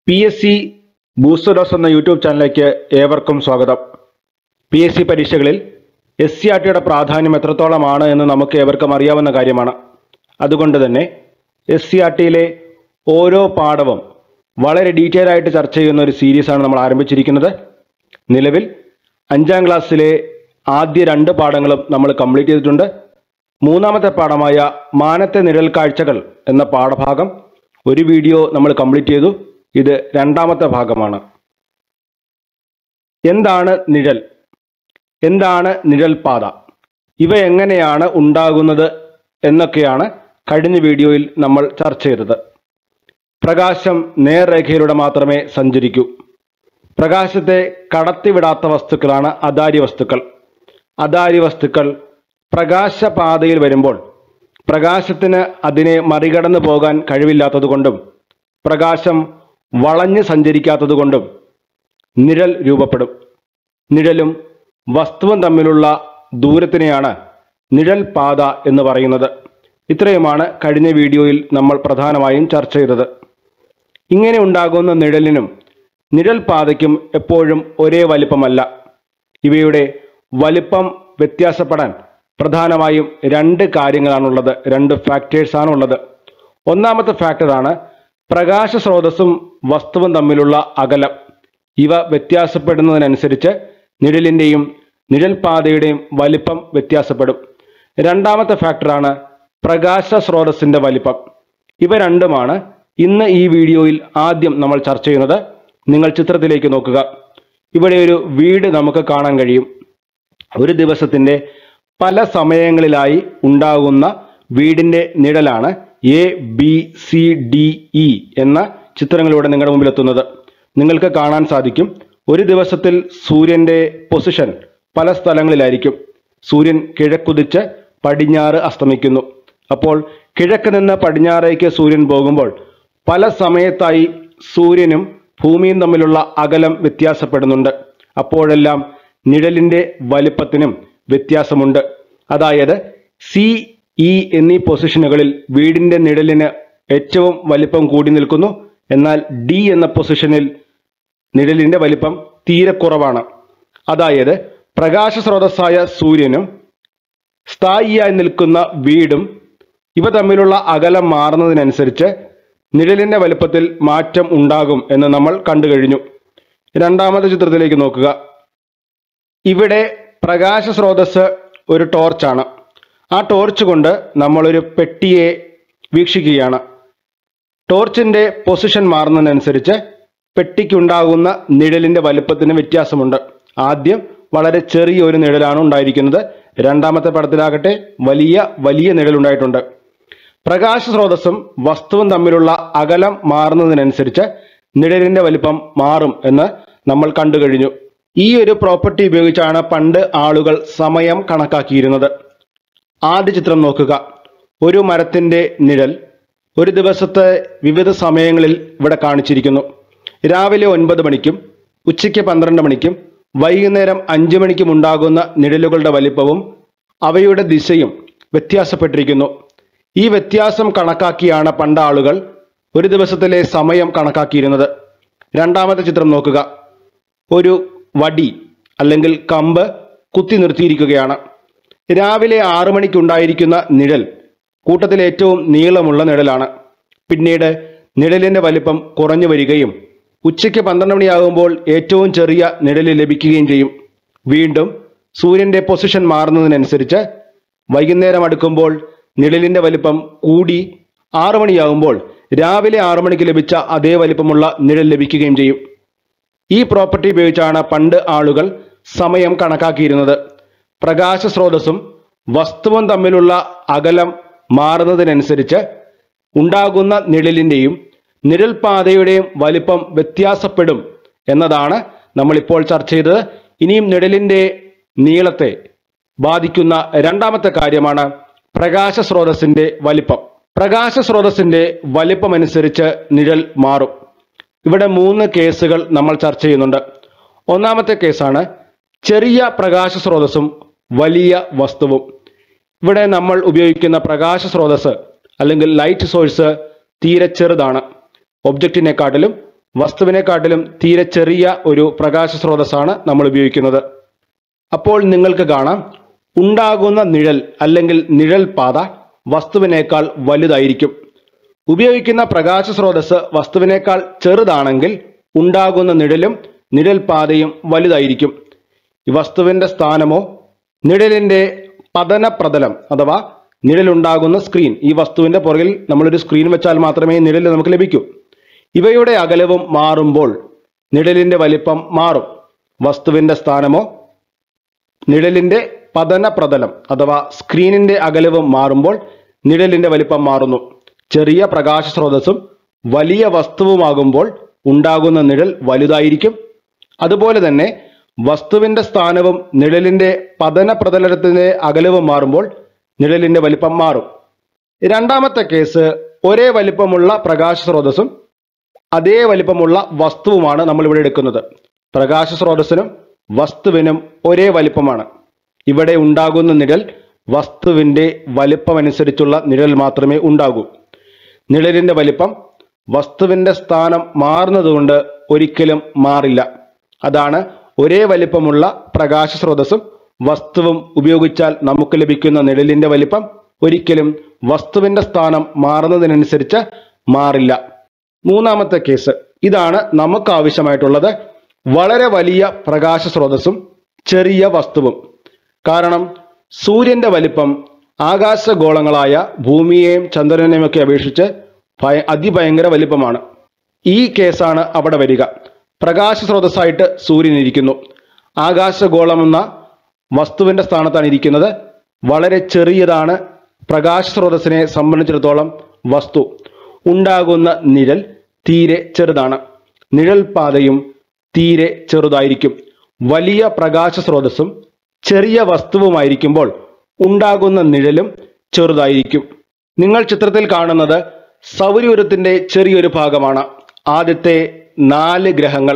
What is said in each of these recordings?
P S C ബൂസ്റ്റഡോസ് എന്ന YouTube ചാനലിലേക്ക് ഏവർക്കും സ്വാഗതം പി എസ് സി പരീക്ഷകളിൽ എസ് സി ആർ ടിയുടെ പ്രാധാന്യം എത്രത്തോളമാണ് എന്ന് നമുക്ക് ഏവർക്കും അറിയാവുന്ന കാര്യമാണ് അതുകൊണ്ട് തന്നെ എസ് സി ആർ ടിയിലെ ഓരോ പാഠവും വളരെ ഡീറ്റെയിൽ ആയിട്ട് ചർച്ച ചെയ്യുന്ന ഒരു സീരീസാണ് നമ്മൾ ആരംഭിച്ചിരിക്കുന്നത് നിലവിൽ അഞ്ചാം ക്ലാസ്സിലെ ആദ്യ രണ്ട് പാഠങ്ങളും നമ്മൾ കംപ്ലീറ്റ് ചെയ്തിട്ടുണ്ട് മൂന്നാമത്തെ പാഠമായ മാനത്തെ നിഴൽ കാഴ്ചകൾ എന്ന പാഠഭാഗം ഒരു വീഡിയോ നമ്മൾ കംപ്ലീറ്റ് ചെയ്തു ഇത് രണ്ടാമത്തെ ഭാഗമാണ് എന്താണ് നിഴൽ എന്താണ് നിഴൽപാത ഇവ എങ്ങനെയാണ് ഉണ്ടാകുന്നത് എന്നൊക്കെയാണ് കഴിഞ്ഞ വീഡിയോയിൽ നമ്മൾ ചർച്ച ചെയ്തത് പ്രകാശം നേർരേഖയിലൂടെ മാത്രമേ സഞ്ചരിക്കൂ പ്രകാശത്തെ കടത്തിവിടാത്ത വസ്തുക്കളാണ് അതാര്യ വസ്തുക്കൾ അതാര്യ വസ്തുക്കൾ പ്രകാശപാതയിൽ വരുമ്പോൾ പ്രകാശത്തിന് അതിനെ മറികടന്നു പോകാൻ കഴിവില്ലാത്തതുകൊണ്ടും പ്രകാശം വളഞ്ഞ് സഞ്ചരിക്കാത്തതുകൊണ്ടും നിഴൽ രൂപപ്പെടും നിഴലും വസ്തുവും തമ്മിലുള്ള ദൂരത്തിനെയാണ് നിഴൽ പാത എന്ന് പറയുന്നത് ഇത്രയുമാണ് കഴിഞ്ഞ വീഡിയോയിൽ നമ്മൾ പ്രധാനമായും ചർച്ച ചെയ്തത് ഇങ്ങനെ ഉണ്ടാകുന്ന നിഴലിനും നിഴൽ പാതയ്ക്കും എപ്പോഴും ഒരേ വലിപ്പമല്ല ഇവയുടെ വലിപ്പം വ്യത്യാസപ്പെടാൻ പ്രധാനമായും രണ്ട് കാര്യങ്ങളാണുള്ളത് രണ്ട് ഫാക്ടേഴ്സ് ആണുള്ളത് ഒന്നാമത്തെ ഫാക്ടറാണ് പ്രകാശ സ്രോതസ്സും വസ്തുവും തമ്മിലുള്ള അകലം ഇവ വ്യത്യാസപ്പെടുന്നതിനനുസരിച്ച് നിഴലിന്റെയും നിഴൽപാതയുടെയും വലിപ്പം വ്യത്യാസപ്പെടും രണ്ടാമത്തെ ഫാക്ടറാണ് പ്രകാശ സ്രോതസ്സിന്റെ വലിപ്പം ഇവ രണ്ടുമാണ് ഇന്ന് ഈ വീഡിയോയിൽ ആദ്യം നമ്മൾ ചർച്ച ചെയ്യുന്നത് നിങ്ങൾ ചിത്രത്തിലേക്ക് നോക്കുക ഇവിടെ ഒരു വീട് നമുക്ക് കാണാൻ കഴിയും ഒരു ദിവസത്തിന്റെ പല സമയങ്ങളിലായി ഉണ്ടാകുന്ന വീടിന്റെ നിഴലാണ് A B C D E എന്ന ചിത്രങ്ങളിലൂടെ നിങ്ങളുടെ മുമ്പിൽ എത്തുന്നത് നിങ്ങൾക്ക് കാണാൻ സാധിക്കും ഒരു ദിവസത്തിൽ സൂര്യന്റെ പൊസിഷൻ പല സ്ഥലങ്ങളിലായിരിക്കും സൂര്യൻ കിഴക്കുതിച്ച് പടിഞ്ഞാറ് അസ്തമിക്കുന്നു അപ്പോൾ കിഴക്ക് നിന്ന് പടിഞ്ഞാറേക്ക് സൂര്യൻ പോകുമ്പോൾ പല സമയത്തായി സൂര്യനും ഭൂമിയും തമ്മിലുള്ള അകലം വ്യത്യാസപ്പെടുന്നുണ്ട് അപ്പോഴെല്ലാം നിഴലിന്റെ വലിപ്പത്തിനും വ്യത്യാസമുണ്ട് അതായത് സി ഇ എന്നീ പൊസിഷനുകളിൽ വീടിന്റെ നിഴലിന് ഏറ്റവും വലിപ്പം കൂടി നിൽക്കുന്നു എന്നാൽ ഡി എന്ന പൊസിഷനിൽ നിഴലിന്റെ വലിപ്പം തീരെ കുറവാണ് അതായത് പ്രകാശ സ്രോതസ്സായ സൂര്യനും സ്ഥായിയായി നിൽക്കുന്ന വീടും ഇവ തമ്മിലുള്ള അകലം മാറുന്നതിനനുസരിച്ച് നിഴലിന്റെ വലിപ്പത്തിൽ മാറ്റം ഉണ്ടാകും എന്ന് നമ്മൾ കണ്ടു കഴിഞ്ഞു രണ്ടാമത്തെ ചിത്രത്തിലേക്ക് നോക്കുക ഇവിടെ പ്രകാശ സ്രോതസ് ഒരു ടോർച്ചാണ് ആ ടോർച്ച് കൊണ്ട് നമ്മളൊരു പെട്ടിയെ വീക്ഷിക്കുകയാണ് ടോർച്ചിന്റെ പൊസിഷൻ മാറുന്നതിനനുസരിച്ച് പെട്ടിക്കുണ്ടാകുന്ന നിഴലിന്റെ വലുപ്പത്തിന് വ്യത്യാസമുണ്ട് ആദ്യം വളരെ ചെറിയ ഒരു നിഴലാണ് ഉണ്ടായിരിക്കുന്നത് രണ്ടാമത്തെ പടത്തിലാകട്ടെ വലിയ വലിയ നിഴലുണ്ടായിട്ടുണ്ട് പ്രകാശ സ്രോതസ്സും വസ്തുവും തമ്മിലുള്ള അകലം മാറുന്നതിനനുസരിച്ച് നിഴലിന്റെ വലിപ്പം മാറും എന്ന് നമ്മൾ കണ്ടു കഴിഞ്ഞു ഈ ഒരു പ്രോപ്പർട്ടി ഉപയോഗിച്ചാണ് പണ്ട് ആളുകൾ സമയം കണക്കാക്കിയിരുന്നത് ആദ്യ ചിത്രം നോക്കുക ഒരു മരത്തിന്റെ നിഴൽ ഒരു ദിവസത്തെ വിവിധ സമയങ്ങളിൽ ഇവിടെ കാണിച്ചിരിക്കുന്നു രാവിലെ ഒൻപത് മണിക്കും ഉച്ചയ്ക്ക് പന്ത്രണ്ട് മണിക്കും വൈകുന്നേരം അഞ്ചു മണിക്കും ഉണ്ടാകുന്ന നിഴലുകളുടെ വലിപ്പവും അവയുടെ ദിശയും വ്യത്യാസപ്പെട്ടിരിക്കുന്നു ഈ വ്യത്യാസം കണക്കാക്കിയാണ് പണ്ട് ആളുകൾ ഒരു ദിവസത്തിലെ സമയം കണക്കാക്കിയിരുന്നത് രണ്ടാമത്തെ ചിത്രം നോക്കുക ഒരു വടി അല്ലെങ്കിൽ കമ്പ് കുത്തി നിർത്തിയിരിക്കുകയാണ് രാവിലെ ആറു മണിക്കുണ്ടായിരിക്കുന്ന നിഴൽ കൂട്ടത്തിൽ ഏറ്റവും നീളമുള്ള നിഴലാണ് പിന്നീട് നിഴലിന്റെ വലിപ്പം കുറഞ്ഞു വരികയും ഉച്ചയ്ക്ക് പന്ത്രണ്ട് മണിയാകുമ്പോൾ ഏറ്റവും ചെറിയ നിഴല് ലഭിക്കുകയും ചെയ്യും വീണ്ടും സൂര്യന്റെ പൊസിഷൻ മാറുന്നതിനനുസരിച്ച് വൈകുന്നേരം അടുക്കുമ്പോൾ നിഴലിന്റെ വലിപ്പം കൂടി ആറു മണിയാകുമ്പോൾ രാവിലെ ആറു മണിക്ക് ലഭിച്ച അതേ വലിപ്പമുള്ള നിഴൽ ലഭിക്കുകയും ചെയ്യും ഈ പ്രോപ്പർട്ടി ഉപയോഗിച്ചാണ് പണ്ട് ആളുകൾ സമയം കണക്കാക്കിയിരുന്നത് പ്രകാശ സ്രോതസ്സും വസ്തുവും തമ്മിലുള്ള അകലം മാറുന്നതിനനുസരിച്ച് ഉണ്ടാകുന്ന നിഴലിന്റെയും നിഴൽപാതയുടെയും വലിപ്പം വ്യത്യാസപ്പെടും എന്നതാണ് നമ്മളിപ്പോൾ ചർച്ച ചെയ്തത് ഇനിയും നിഴലിന്റെ നീളത്തെ ബാധിക്കുന്ന രണ്ടാമത്തെ കാര്യമാണ് പ്രകാശ സ്രോതസ്സിന്റെ വലിപ്പം പ്രകാശ സ്രോതസ്സിന്റെ വലിപ്പമനുസരിച്ച് നിഴൽ മാറും ഇവിടെ മൂന്ന് കേസുകൾ നമ്മൾ ചർച്ച ചെയ്യുന്നുണ്ട് ഒന്നാമത്തെ കേസാണ് ചെറിയ പ്രകാശ സ്രോതസ്സും വലിയ വസ്തുവും ഇവിടെ നമ്മൾ ഉപയോഗിക്കുന്ന പ്രകാശ സ്രോതസ് അല്ലെങ്കിൽ ലൈറ്റ് സോഴ്സ് തീരെ ചെറുതാണ് ഒബ്ജക്റ്റിനെക്കാട്ടിലും വസ്തുവിനെക്കാട്ടിലും തീരെ ചെറിയ ഒരു പ്രകാശ സ്രോതസ്സാണ് നമ്മൾ ഉപയോഗിക്കുന്നത് അപ്പോൾ നിങ്ങൾക്ക് കാണാം ഉണ്ടാകുന്ന നിഴൽ അല്ലെങ്കിൽ നിഴൽ പാത വസ്തുവിനേക്കാൾ വലുതായിരിക്കും ഉപയോഗിക്കുന്ന പ്രകാശ സ്രോതസ് വസ്തുവിനേക്കാൾ ചെറുതാണെങ്കിൽ ഉണ്ടാകുന്ന നിഴലും നിഴൽ പാതയും വലുതായിരിക്കും ഈ വസ്തുവിന്റെ സ്ഥാനമോ നിഴലിന്റെ പതന പ്രതലം അഥവാ നിഴലുണ്ടാകുന്ന സ്ക്രീൻ ഈ വസ്തുവിന്റെ പുറകിൽ നമ്മളൊരു സ്ക്രീൻ വെച്ചാൽ മാത്രമേ നിഴൽ നമുക്ക് ലഭിക്കൂ ഇവയുടെ അകലവും മാറുമ്പോൾ നിഴലിന്റെ വലിപ്പം മാറും വസ്തുവിന്റെ സ്ഥാനമോ നിഴലിന്റെ പതന പ്രതലം അഥവാ സ്ക്രീനിന്റെ അകലവും മാറുമ്പോൾ നിഴലിന്റെ വലിപ്പം മാറുന്നു ചെറിയ പ്രകാശ സ്രോതസ്സും വലിയ വസ്തുവുമാകുമ്പോൾ ഉണ്ടാകുന്ന നിഴൽ വലുതായിരിക്കും അതുപോലെ തന്നെ വസ്തുവിന്റെ സ്ഥാനവും നിഴലിന്റെ പതന പ്രതലത്തിന്റെ അകലവും മാറുമ്പോൾ നിഴലിന്റെ വലിപ്പം മാറും രണ്ടാമത്തെ കേസ് ഒരേ വലിപ്പമുള്ള പ്രകാശ സ്രോതസ്സും അതേ വലിപ്പമുള്ള വസ്തുവുമാണ് നമ്മൾ ഇവിടെ എടുക്കുന്നത് പ്രകാശ സ്രോതസ്സിനും വസ്തുവിനും ഒരേ വലിപ്പമാണ് ഇവിടെ ഉണ്ടാകുന്ന നിഴൽ വസ്തുവിന്റെ വലിപ്പമനുസരിച്ചുള്ള നിഴൽ മാത്രമേ ഉണ്ടാകൂ നിഴലിന്റെ വലിപ്പം വസ്തുവിന്റെ സ്ഥാനം മാറുന്നതുകൊണ്ട് ഒരിക്കലും മാറില്ല അതാണ് ഒരേ വലിപ്പമുള്ള പ്രകാശ സ്രോതസ്സും വസ്തുവും ഉപയോഗിച്ചാൽ നമുക്ക് ലഭിക്കുന്ന നിഴലിന്റെ വലിപ്പം ഒരിക്കലും വസ്തുവിന്റെ സ്ഥാനം മാറുന്നതിനനുസരിച്ച് മാറില്ല മൂന്നാമത്തെ കേസ് ഇതാണ് നമുക്ക് ആവശ്യമായിട്ടുള്ളത് വളരെ വലിയ പ്രകാശ സ്രോതസ്സും ചെറിയ വസ്തുവും കാരണം സൂര്യന്റെ വലിപ്പം ആകാശഗോളങ്ങളായ ഭൂമിയെയും ചന്ദ്രനെയും ഒക്കെ അപേക്ഷിച്ച് ഭയ- അതിഭയങ്കര വലിപ്പമാണ് ഈ കേസാണ് അവിടെ വരിക പ്രകാശ സ്രോതസ്സായിട്ട് സൂര്യൻ ഇരിക്കുന്നു ആകാശഗോളം എന്ന വസ്തുവിന്റെ സ്ഥാനത്താണ് ഇരിക്കുന്നത് വളരെ ചെറിയതാണ് പ്രകാശ സ്രോതസ്സിനെ സംബന്ധിച്ചിടത്തോളം വസ്തു ഉണ്ടാകുന്ന നിഴൽ തീരെ ചെറുതാണ് നിഴൽ പാതയും തീരെ ചെറുതായിരിക്കും വലിയ പ്രകാശ സ്രോതസ്സും ചെറിയ വസ്തുവുമായിരിക്കുമ്പോൾ ഉണ്ടാകുന്ന നിഴലും ചെറുതായിരിക്കും നിങ്ങൾ ചിത്രത്തിൽ കാണുന്നത് സൗരയൂഥത്തിന്റെ ചെറിയൊരു ഭാഗമാണ് ആദ്യത്തെ നാല് ഗ്രഹങ്ങൾ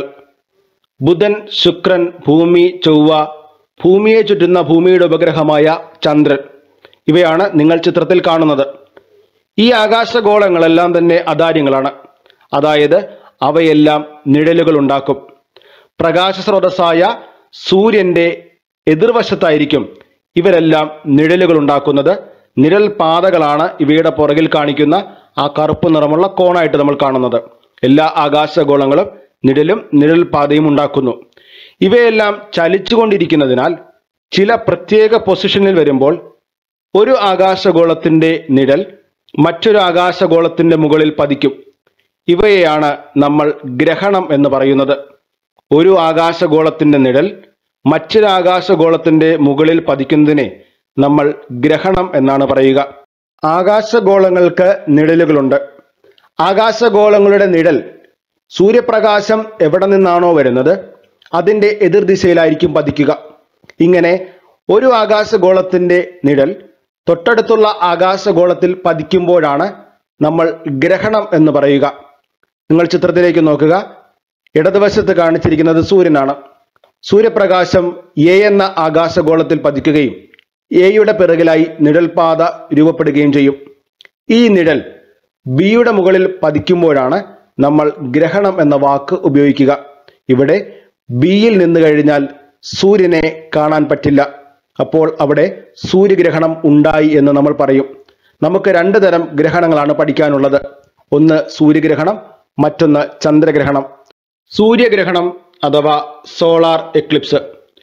ബുധൻ ശുക്രൻ ഭൂമി ചൊവ്വ ഭൂമിയെ ചുറ്റുന്ന ഭൂമിയുടെ ഉപഗ്രഹമായ ചന്ദ്രൻ ഇവയാണ് നിങ്ങൾ ചിത്രത്തിൽ കാണുന്നത് ഈ ആകാശഗോളങ്ങളെല്ലാം തന്നെ അതാര്യങ്ങളാണ് അതായത് അവയെല്ലാം നിഴലുകൾ ഉണ്ടാക്കും പ്രകാശ സ്രോതസ്സായ സൂര്യന്റെ എതിർവശത്തായിരിക്കും ഇവരെല്ലാം നിഴലുകൾ ഉണ്ടാക്കുന്നത് നിഴൽ പാതകളാണ് ഇവയുടെ പുറകിൽ കാണിക്കുന്ന ആ കറുപ്പ് നിറമുള്ള കോണായിട്ട് നമ്മൾ കാണുന്നത് എല്ലാ ആകാശഗോളങ്ങളും നിഴലും നിഴൽ പാതയും ഉണ്ടാക്കുന്നു ഇവയെല്ലാം ചലിച്ചുകൊണ്ടിരിക്കുന്നതിനാൽ ചില പ്രത്യേക പൊസിഷനിൽ വരുമ്പോൾ ഒരു ആകാശഗോളത്തിന്റെ നിഴൽ മറ്റൊരു ആകാശഗോളത്തിന്റെ മുകളിൽ പതിക്കും ഇവയെയാണ് നമ്മൾ ഗ്രഹണം എന്ന് പറയുന്നത് ഒരു ആകാശഗോളത്തിന്റെ നിഴൽ മറ്റൊരു ആകാശഗോളത്തിന്റെ മുകളിൽ പതിക്കുന്നതിനെ നമ്മൾ ഗ്രഹണം എന്നാണ് പറയുക ആകാശഗോളങ്ങൾക്ക് നിഴലുകളുണ്ട് ആകാശഗോളങ്ങളുടെ നിഴൽ സൂര്യപ്രകാശം എവിടെ നിന്നാണോ വരുന്നത് അതിന്റെ എതിർദിശയിലായിരിക്കും പതിക്കുക ഇങ്ങനെ ഒരു ആകാശഗോളത്തിന്റെ നിഴൽ തൊട്ടടുത്തുള്ള ആകാശഗോളത്തിൽ പതിക്കുമ്പോഴാണ് നമ്മൾ ഗ്രഹണം എന്ന് പറയുക നിങ്ങൾ ചിത്രത്തിലേക്ക് നോക്കുക ഇടതുവശത്ത് കാണിച്ചിരിക്കുന്നത് സൂര്യനാണ് സൂര്യപ്രകാശം എ എന്ന ആകാശഗോളത്തിൽ പതിക്കുകയും എയുടെ പിറകിലായി നിഴൽപാത രൂപപ്പെടുകയും ചെയ്യും ഈ നിഴൽ ബിയുടെ മുകളിൽ പതിക്കുമ്പോഴാണ് നമ്മൾ ഗ്രഹണം എന്ന വാക്ക് ഉപയോഗിക്കുക ഇവിടെ ബിയിൽ നിന്ന് കഴിഞ്ഞാൽ സൂര്യനെ കാണാൻ പറ്റില്ല അപ്പോൾ അവിടെ സൂര്യഗ്രഹണം ഉണ്ടായി എന്ന് നമ്മൾ പറയും നമുക്ക് രണ്ട് തരം ഗ്രഹണങ്ങളാണ് പഠിക്കാനുള്ളത് ഒന്ന് സൂര്യഗ്രഹണം മറ്റൊന്ന് ചന്ദ്രഗ്രഹണം സൂര്യഗ്രഹണം അഥവാ സോളാർ എക്ലിപ്സ്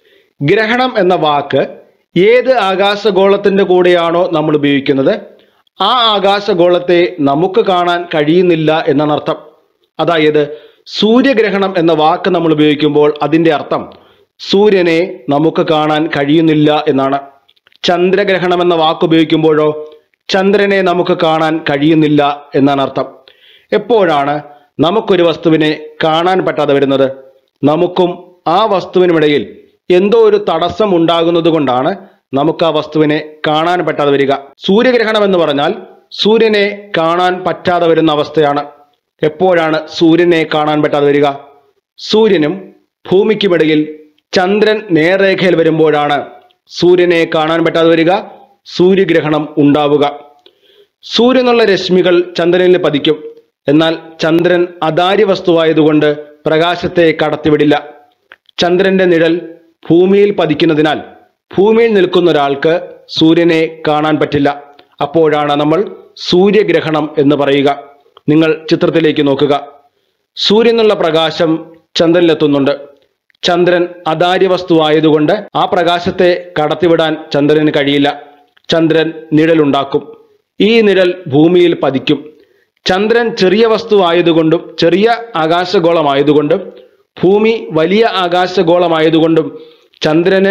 ഗ്രഹണം എന്ന വാക്ക് ഏത് ആകാശഗോളത്തിന്റെ കൂടെയാണോ നമ്മൾ ഉപയോഗിക്കുന്നത് ആ ആകാശഗോളത്തെ നമുക്ക് കാണാൻ കഴിയുന്നില്ല എന്നാണ് അർത്ഥം അതായത് സൂര്യഗ്രഹണം എന്ന വാക്ക് നമ്മൾ ഉപയോഗിക്കുമ്പോൾ അതിന്റെ അർത്ഥം സൂര്യനെ നമുക്ക് കാണാൻ കഴിയുന്നില്ല എന്നാണ് ചന്ദ്രഗ്രഹണം എന്ന വാക്ക് ഉപയോഗിക്കുമ്പോഴോ ചന്ദ്രനെ നമുക്ക് കാണാൻ കഴിയുന്നില്ല എന്നാണ് അർത്ഥം എപ്പോഴാണ് നമുക്കൊരു വസ്തുവിനെ കാണാൻ പറ്റാതെ വരുന്നത് നമുക്കും ആ വസ്തുവിനുമിടയിൽ എന്തോ ഒരു തടസ്സം ഉണ്ടാകുന്നത് കൊണ്ടാണ് നമുക്ക് ആ വസ്തുവിനെ കാണാൻ പറ്റാതെ വരിക സൂര്യഗ്രഹണം എന്ന് പറഞ്ഞാൽ സൂര്യനെ കാണാൻ പറ്റാതെ വരുന്ന അവസ്ഥയാണ് എപ്പോഴാണ് സൂര്യനെ കാണാൻ പറ്റാതെ വരിക സൂര്യനും ഭൂമിക്കുമിടയിൽ ചന്ദ്രൻ നേർരേഖയിൽ വരുമ്പോഴാണ് സൂര്യനെ കാണാൻ പറ്റാതെ വരിക സൂര്യഗ്രഹണം ഉണ്ടാവുക സൂര്യനുള്ള രശ്മികൾ ചന്ദ്രനിൽ പതിക്കും എന്നാൽ ചന്ദ്രൻ അതാര്യ വസ്തുവായതുകൊണ്ട് പ്രകാശത്തെ കടത്തിവിടില്ല ചന്ദ്രന്റെ നിഴൽ ഭൂമിയിൽ പതിക്കുന്നതിനാൽ ഭൂമിയിൽ നിൽക്കുന്ന ഒരാൾക്ക് സൂര്യനെ കാണാൻ പറ്റില്ല അപ്പോഴാണ് നമ്മൾ സൂര്യഗ്രഹണം എന്ന് പറയുക നിങ്ങൾ ചിത്രത്തിലേക്ക് നോക്കുക സൂര്യനുള്ള പ്രകാശം ചന്ദ്രനിലെത്തുന്നുണ്ട് ചന്ദ്രൻ അതാര്യ വസ്തുവായതുകൊണ്ട് ആ പ്രകാശത്തെ കടത്തിവിടാൻ ചന്ദ്രന് കഴിയില്ല ചന്ദ്രൻ നിഴലുണ്ടാക്കും ഈ നിഴൽ ഭൂമിയിൽ പതിക്കും ചന്ദ്രൻ ചെറിയ വസ്തു ആയതുകൊണ്ടും ചെറിയ ആകാശഗോളമായതുകൊണ്ടും ഭൂമി വലിയ ആകാശഗോളമായതുകൊണ്ടും ചന്ദ്രന്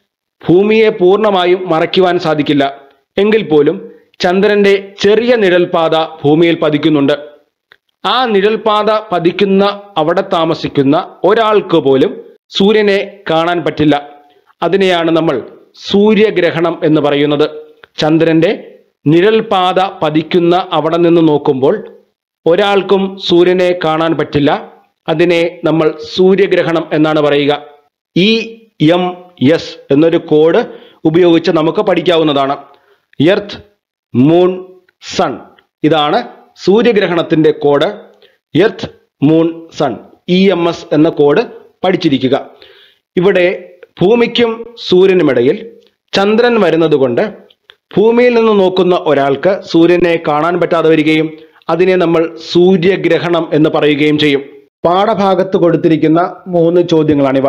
ഭൂമിയെ പൂർണ്ണമായും മറയ്ക്കുവാൻ സാധിക്കില്ല എങ്കിൽ പോലും ചന്ദ്രന്റെ ചെറിയ നിഴൽപാത ഭൂമിയിൽ പതിക്കുന്നുണ്ട് ആ നിഴൽപാത പതിക്കുന്ന അവിടെ താമസിക്കുന്ന ഒരാൾക്ക് പോലും സൂര്യനെ കാണാൻ പറ്റില്ല അതിനെയാണ് നമ്മൾ സൂര്യഗ്രഹണം എന്ന് പറയുന്നത് ചന്ദ്രന്റെ നിഴൽപാത പതിക്കുന്ന അവിടെ നിന്ന് നോക്കുമ്പോൾ ഒരാൾക്കും സൂര്യനെ കാണാൻ പറ്റില്ല അതിനെ നമ്മൾ സൂര്യഗ്രഹണം എന്നാണ് പറയുക ഇ എം എസ് എന്നൊരു കോഡ് ഉപയോഗിച്ച് നമുക്ക് പഠിക്കാവുന്നതാണ് എർത്ത് മൂൺ സൺ ഇതാണ് സൂര്യഗ്രഹണത്തിന്റെ code earth moon sun E M S എന്ന കോഡ് പഠിച്ചിരിക്കുക ഇവിടെ ഭൂമിക്കും സൂര്യനുമിടയിൽ ചന്ദ്രൻ വരുന്നത് കൊണ്ട് ഭൂമിയിൽ നിന്ന് നോക്കുന്ന ഒരാൾക്ക് സൂര്യനെ കാണാൻ പറ്റാതെ വരികയും അതിനെ നമ്മൾ സൂര്യഗ്രഹണം എന്ന് പറയുകയും ചെയ്യും പാഠഭാഗത്ത് കൊടുത്തിരിക്കുന്ന മൂന്ന് ചോദ്യങ്ങളാണിവ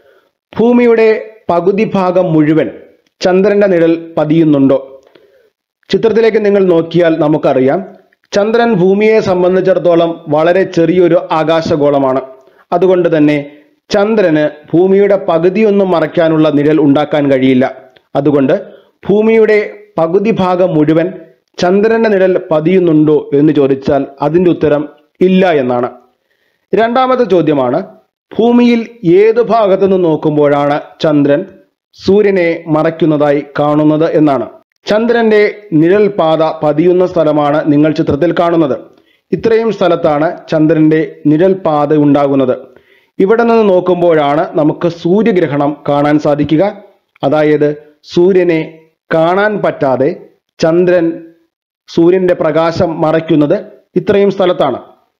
ഭൂമിയുടെ പകുതി ഭാഗം മുഴുവൻ ചന്ദ്രന്റെ നിഴൽ പതിയുന്നുണ്ടോ ചിത്രത്തിലേക്ക് നിങ്ങൾ നോക്കിയാൽ നമുക്കറിയാം ചന്ദ്രൻ ഭൂമിയെ സംബന്ധിച്ചിടത്തോളം വളരെ ചെറിയൊരു ആകാശഗോളമാണ് അതുകൊണ്ട് തന്നെ ചന്ദ്രന് ഭൂമിയുടെ പകുതിയൊന്നും മറയ്ക്കാനുള്ള നിഴൽ ഉണ്ടാക്കാൻ കഴിയില്ല അതുകൊണ്ട് ഭൂമിയുടെ പകുതി ഭാഗം മുഴുവൻ ചന്ദ്രന്റെ നിഴൽ പതിയുന്നുണ്ടോ എന്ന് ചോദിച്ചാൽ അതിന്റെ ഉത്തരം ഇല്ല എന്നാണ് രണ്ടാമത്തെ ചോദ്യമാണ് ഭൂമിയിൽ ഏത് ഭാഗത്തു നിന്ന് നോക്കുമ്പോഴാണ് ചന്ദ്രൻ സൂര്യനെ മറയ്ക്കുന്നതായി കാണുന്നത് എന്നാണ് ചന്ദ്രന്റെ നിഴൽ പാത പതിയുന്ന സ്ഥലമാണ് നിങ്ങൾ ചിത്രത്തിൽ കാണുന്നത് ഇത്രയും സ്ഥലത്താണ് ചന്ദ്രന്റെ നിഴൽ പാത ഉണ്ടാകുന്നത് ഇവിടെ നിന്ന് നോക്കുമ്പോഴാണ് നമുക്ക് സൂര്യഗ്രഹണം കാണാൻ സാധിക്കുക അതായത് സൂര്യനെ കാണാൻ പറ്റാതെ ചന്ദ്രൻ സൂര്യന്റെ പ്രകാശം മറയ്ക്കുന്നത് ഇത്രയും സ്ഥലത്താണ്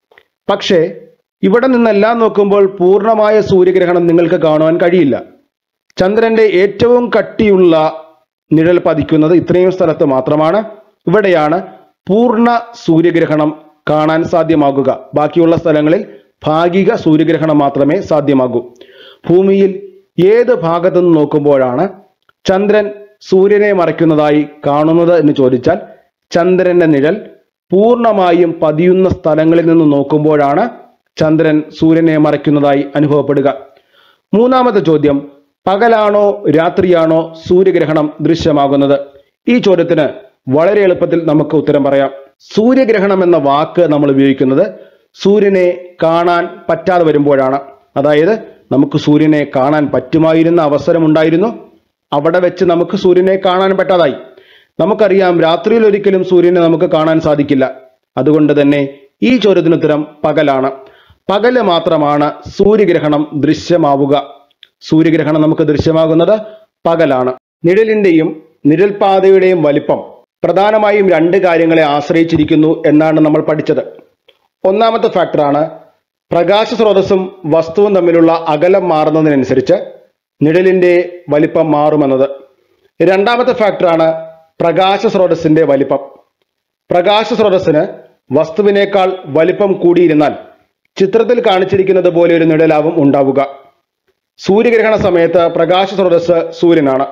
പക്ഷേ ഇവിടെ നിന്നെല്ലാം നോക്കുമ്പോൾ പൂർണ്ണമായ സൂര്യഗ്രഹണം നിങ്ങൾക്ക് കാണുവാൻ കഴിയില്ല ചന്ദ്രന്റെ ഏറ്റവും കട്ടിയുള്ള നിഴൽ പതിക്കുന്നത് ഇത്രയും സ്ഥലത്ത് മാത്രമാണ് ഇവിടെയാണ് പൂർണ്ണ സൂര്യഗ്രഹണം കാണാൻ സാധ്യമാകുക ബാക്കിയുള്ള സ്ഥലങ്ങളിൽ ഭാഗിക സൂര്യഗ്രഹണം മാത്രമേ സാധ്യമാകൂ ഭൂമിയിൽ ഏത് ഭാഗത്തു നിന്ന് നോക്കുമ്പോഴാണ് ചന്ദ്രൻ സൂര്യനെ മറയ്ക്കുന്നതായി കാണുന്നത് എന്ന് ചോദിച്ചാൽ ചന്ദ്രന്റെ നിഴൽ പൂർണ്ണമായും പതിയുന്ന സ്ഥലങ്ങളിൽ നിന്ന് നോക്കുമ്പോഴാണ് ചന്ദ്രൻ സൂര്യനെ മറയ്ക്കുന്നതായി അനുഭവപ്പെടുക മൂന്നാമത്തെ ചോദ്യം പകലാണോ രാത്രിയാണോ സൂര്യഗ്രഹണം ദൃശ്യമാകുന്നത് ഈ ചോദ്യത്തിന് വളരെ എളുപ്പത്തിൽ നമുക്ക് ഉത്തരം പറയാം സൂര്യഗ്രഹണം എന്ന വാക്ക് നമ്മൾ ഉപയോഗിക്കുന്നത് സൂര്യനെ കാണാൻ പറ്റാതെ വരുമ്പോഴാണ് അതായത് നമുക്ക് സൂര്യനെ കാണാൻ പറ്റുമായിരുന്ന അവസരമുണ്ടായിരുന്നു അവിടെ വെച്ച് നമുക്ക് സൂര്യനെ കാണാൻ പറ്റാതായി നമുക്കറിയാം രാത്രിയിൽ ഒരിക്കലും സൂര്യനെ നമുക്ക് കാണാൻ സാധിക്കില്ല അതുകൊണ്ട് തന്നെ ഈ ചോദ്യത്തിന് ഉത്തരം പകലാണ് പകല് മാത്രമാണ് സൂര്യഗ്രഹണം ദൃശ്യമാവുക സൂര്യഗ്രഹണം നമുക്ക് ദൃശ്യമാകുന്നത് പകലാണ് നിഴലിന്റെയും നിഴൽപാതയുടെയും വലിപ്പം പ്രധാനമായും രണ്ട് കാര്യങ്ങളെ ആശ്രയിച്ചിരിക്കുന്നു എന്നാണ് നമ്മൾ പഠിച്ചത് ഒന്നാമത്തെ ഫാക്ടറാണ് പ്രകാശ സ്രോതസ്സും വസ്തുവും തമ്മിലുള്ള അകലം മാറുന്നതിനനുസരിച്ച് നിഴലിന്റെ വലിപ്പം മാറുമെന്നത് രണ്ടാമത്തെ ഫാക്ടറാണ് പ്രകാശ സ്രോതസ്സിന്റെ വലിപ്പം പ്രകാശ സ്രോതസ്സിന് വസ്തുവിനേക്കാൾ വലിപ്പം കൂടിയിരുന്നാൽ ചിത്രത്തിൽ കാണിച്ചിരിക്കുന്നത് പോലെ ഒരു നിഴലാവും ഉണ്ടാവുക സൂര്യഗ്രഹണ സമയത്ത് പ്രകാശ സ്രോതസ് സൂര്യനാണ്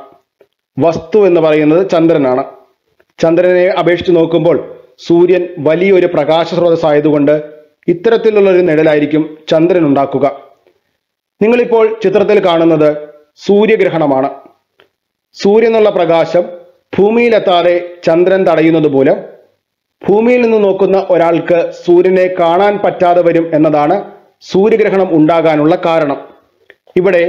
വസ്തു എന്ന് പറയുന്നത് ചന്ദ്രനാണ് ചന്ദ്രനെ അപേക്ഷിച്ച് നോക്കുമ്പോൾ സൂര്യൻ വലിയൊരു പ്രകാശ സ്രോതസ് ആയതുകൊണ്ട് ഇത്തരത്തിലുള്ള ഒരു നിഴലായിരിക്കും ചന്ദ്രൻ ഉണ്ടാക്കുക നിങ്ങളിപ്പോൾ ചിത്രത്തിൽ കാണുന്നത് സൂര്യഗ്രഹണമാണ് സൂര്യനുള്ള പ്രകാശം ഭൂമിയിലെത്താതെ ചന്ദ്രൻ തടയുന്നത് മൂലം ഭൂമിയിൽ നിന്ന് നോക്കുന്ന ഒരാൾക്ക് സൂര്യനെ കാണാൻ പറ്റാതെ വരും എന്നതാണ് സൂര്യഗ്രഹണം ഉണ്ടാകാനുള്ള കാരണം ഇവിടെ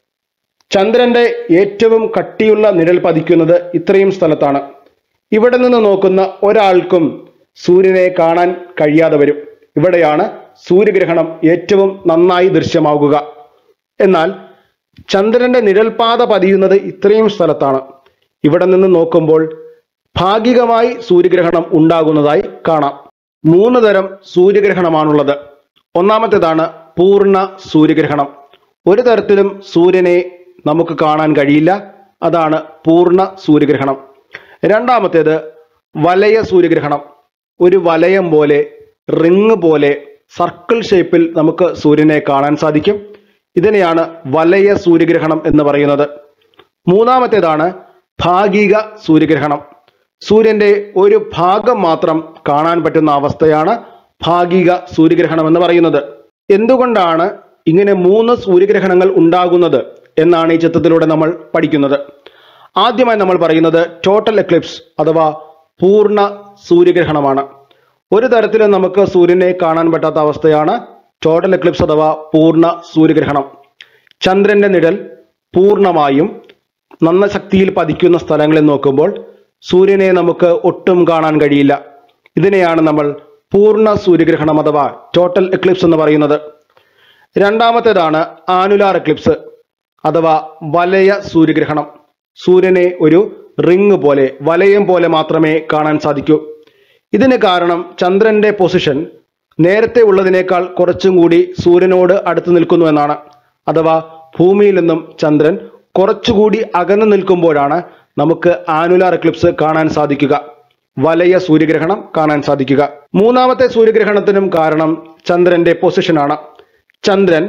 ചന്ദ്രന്റെ ഏറ്റവും കട്ടിയുള്ള നിഴൽ പതിക്കുന്നത് ഇത്രയും സ്ഥലത്താണ് ഇവിടെ നിന്ന് നോക്കുന്ന ഒരാൾക്കും സൂര്യനെ കാണാൻ കഴിയാതെ വരും ഇവിടെയാണ് സൂര്യഗ്രഹണം ഏറ്റവും നന്നായി ദൃശ്യമാകുക എന്നാൽ ചന്ദ്രന്റെ നിഴൽപാത പതിയുന്നത് ഇത്രയും സ്ഥലത്താണ് ഇവിടെ നിന്ന് നോക്കുമ്പോൾ ഭാഗികമായി സൂര്യഗ്രഹണം ഉണ്ടാകുന്നതായി കാണാം മൂന്ന് തരം സൂര്യഗ്രഹണമാണുള്ളത് ഒന്നാമത്തേതാണ് പൂർണ്ണ സൂര്യഗ്രഹണം ഒരു തരത്തിലും സൂര്യനെ നമുക്ക് കാണാൻ കഴിയില്ല അതാണ് പൂർണ്ണ സൂര്യഗ്രഹണം രണ്ടാമത്തേത് വലയ സൂര്യഗ്രഹണം ഒരു വലയം പോലെ റിങ് പോലെ സർക്കിൾ ഷേപ്പിൽ നമുക്ക് സൂര്യനെ കാണാൻ സാധിക്കും ഇതിനെയാണ് വലയ സൂര്യഗ്രഹണം എന്ന് പറയുന്നത് മൂന്നാമത്തേതാണ് ഭാഗിക സൂര്യഗ്രഹണം സൂര്യന്റെ ഒരു ഭാഗം മാത്രം കാണാൻ പറ്റുന്ന അവസ്ഥയാണ് ഭാഗിക സൂര്യഗ്രഹണം എന്ന് പറയുന്നത് എന്തുകൊണ്ടാണ് ഇങ്ങനെ മൂന്ന് സൂര്യഗ്രഹണങ്ങൾ ഉണ്ടാകുന്നത് എന്നാണ് ഈ ചിത്രത്തിലൂടെ നമ്മൾ പഠിക്കുന്നത് ആദ്യമായി നമ്മൾ പറയുന്നത് ടോട്ടൽ എക്ലിപ്സ് അഥവാ പൂർണ്ണ സൂര്യഗ്രഹണമാണ് ഒരു തരത്തിലും നമുക്ക് സൂര്യനെ കാണാൻ പറ്റാത്ത അവസ്ഥയാണ് ടോട്ടൽ എക്ലിപ്സ് അഥവാ പൂർണ്ണ സൂര്യഗ്രഹണം ചന്ദ്രന്റെ നിഴൽ പൂർണ്ണമായും നന്ന ശക്തിയിൽ പതിക്കുന്ന സ്ഥലങ്ങളിൽ നോക്കുമ്പോൾ സൂര്യനെ നമുക്ക് ഒട്ടും കാണാൻ കഴിയില്ല ഇതിനെയാണ് നമ്മൾ പൂർണ്ണ സൂര്യഗ്രഹണം അഥവാ ടോട്ടൽ എക്ലിപ്സ് എന്ന് പറയുന്നത് രണ്ടാമത്തേതാണ് ആനുലാർ എക്ലിപ്സ് അഥവാ വലയ സൂര്യഗ്രഹണം സൂര്യനെ ഒരു റിങ് പോലെ വലയം പോലെ മാത്രമേ കാണാൻ സാധിക്കൂ ഇതിന് കാരണം ചന്ദ്രന്റെ പൊസിഷൻ നേരത്തെ ഉള്ളതിനേക്കാൾ കുറച്ചും കൂടി സൂര്യനോട് അടുത്ത് നിൽക്കുന്നു എന്നാണ് അഥവാ ഭൂമിയിൽ നിന്നും ചന്ദ്രൻ കുറച്ചുകൂടി അകന്നു നിൽക്കുമ്പോഴാണ് നമുക്ക് ആനുലാർ എക്ലിപ്സ് കാണാൻ സാധിക്കുക വലയ സൂര്യഗ്രഹണം കാണാൻ സാധിക്കുക മൂന്നാമത്തെ സൂര്യഗ്രഹണത്തിനും കാരണം ചന്ദ്രന്റെ പൊസിഷനാണ് ചന്ദ്രൻ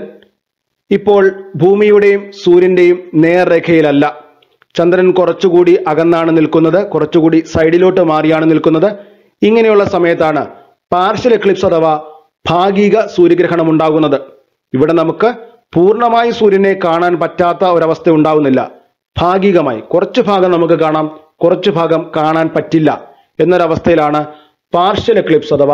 ഇപ്പോൾ ഭൂമിയുടെയും സൂര്യന്റെയും നേർരേഖയിലല്ല ചന്ദ്രൻ കുറച്ചുകൂടി അകന്നാണ് നിൽക്കുന്നത് കുറച്ചുകൂടി സൈഡിലോട്ട് മാറിയാണ് നിൽക്കുന്നത് ഇങ്ങനെയുള്ള സമയത്താണ് പാർഷ്യൽ എക്ലിപ്സ് അഥവാ ഭാഗിക സൂര്യഗ്രഹണം ഉണ്ടാകുന്നത് ഇവിടെ നമുക്ക് പൂർണ്ണമായി സൂര്യനെ കാണാൻ പറ്റാത്ത ഒരവസ്ഥ ഉണ്ടാകുന്നില്ല ഭാഗികമായി കുറച്ച് ഭാഗം നമുക്ക് കാണാം കുറച്ച് ഭാഗം കാണാൻ പറ്റില്ല എന്നൊരവസ്ഥയിലാണ് പാർഷ്യൽ എക്ലിപ്സ് അഥവാ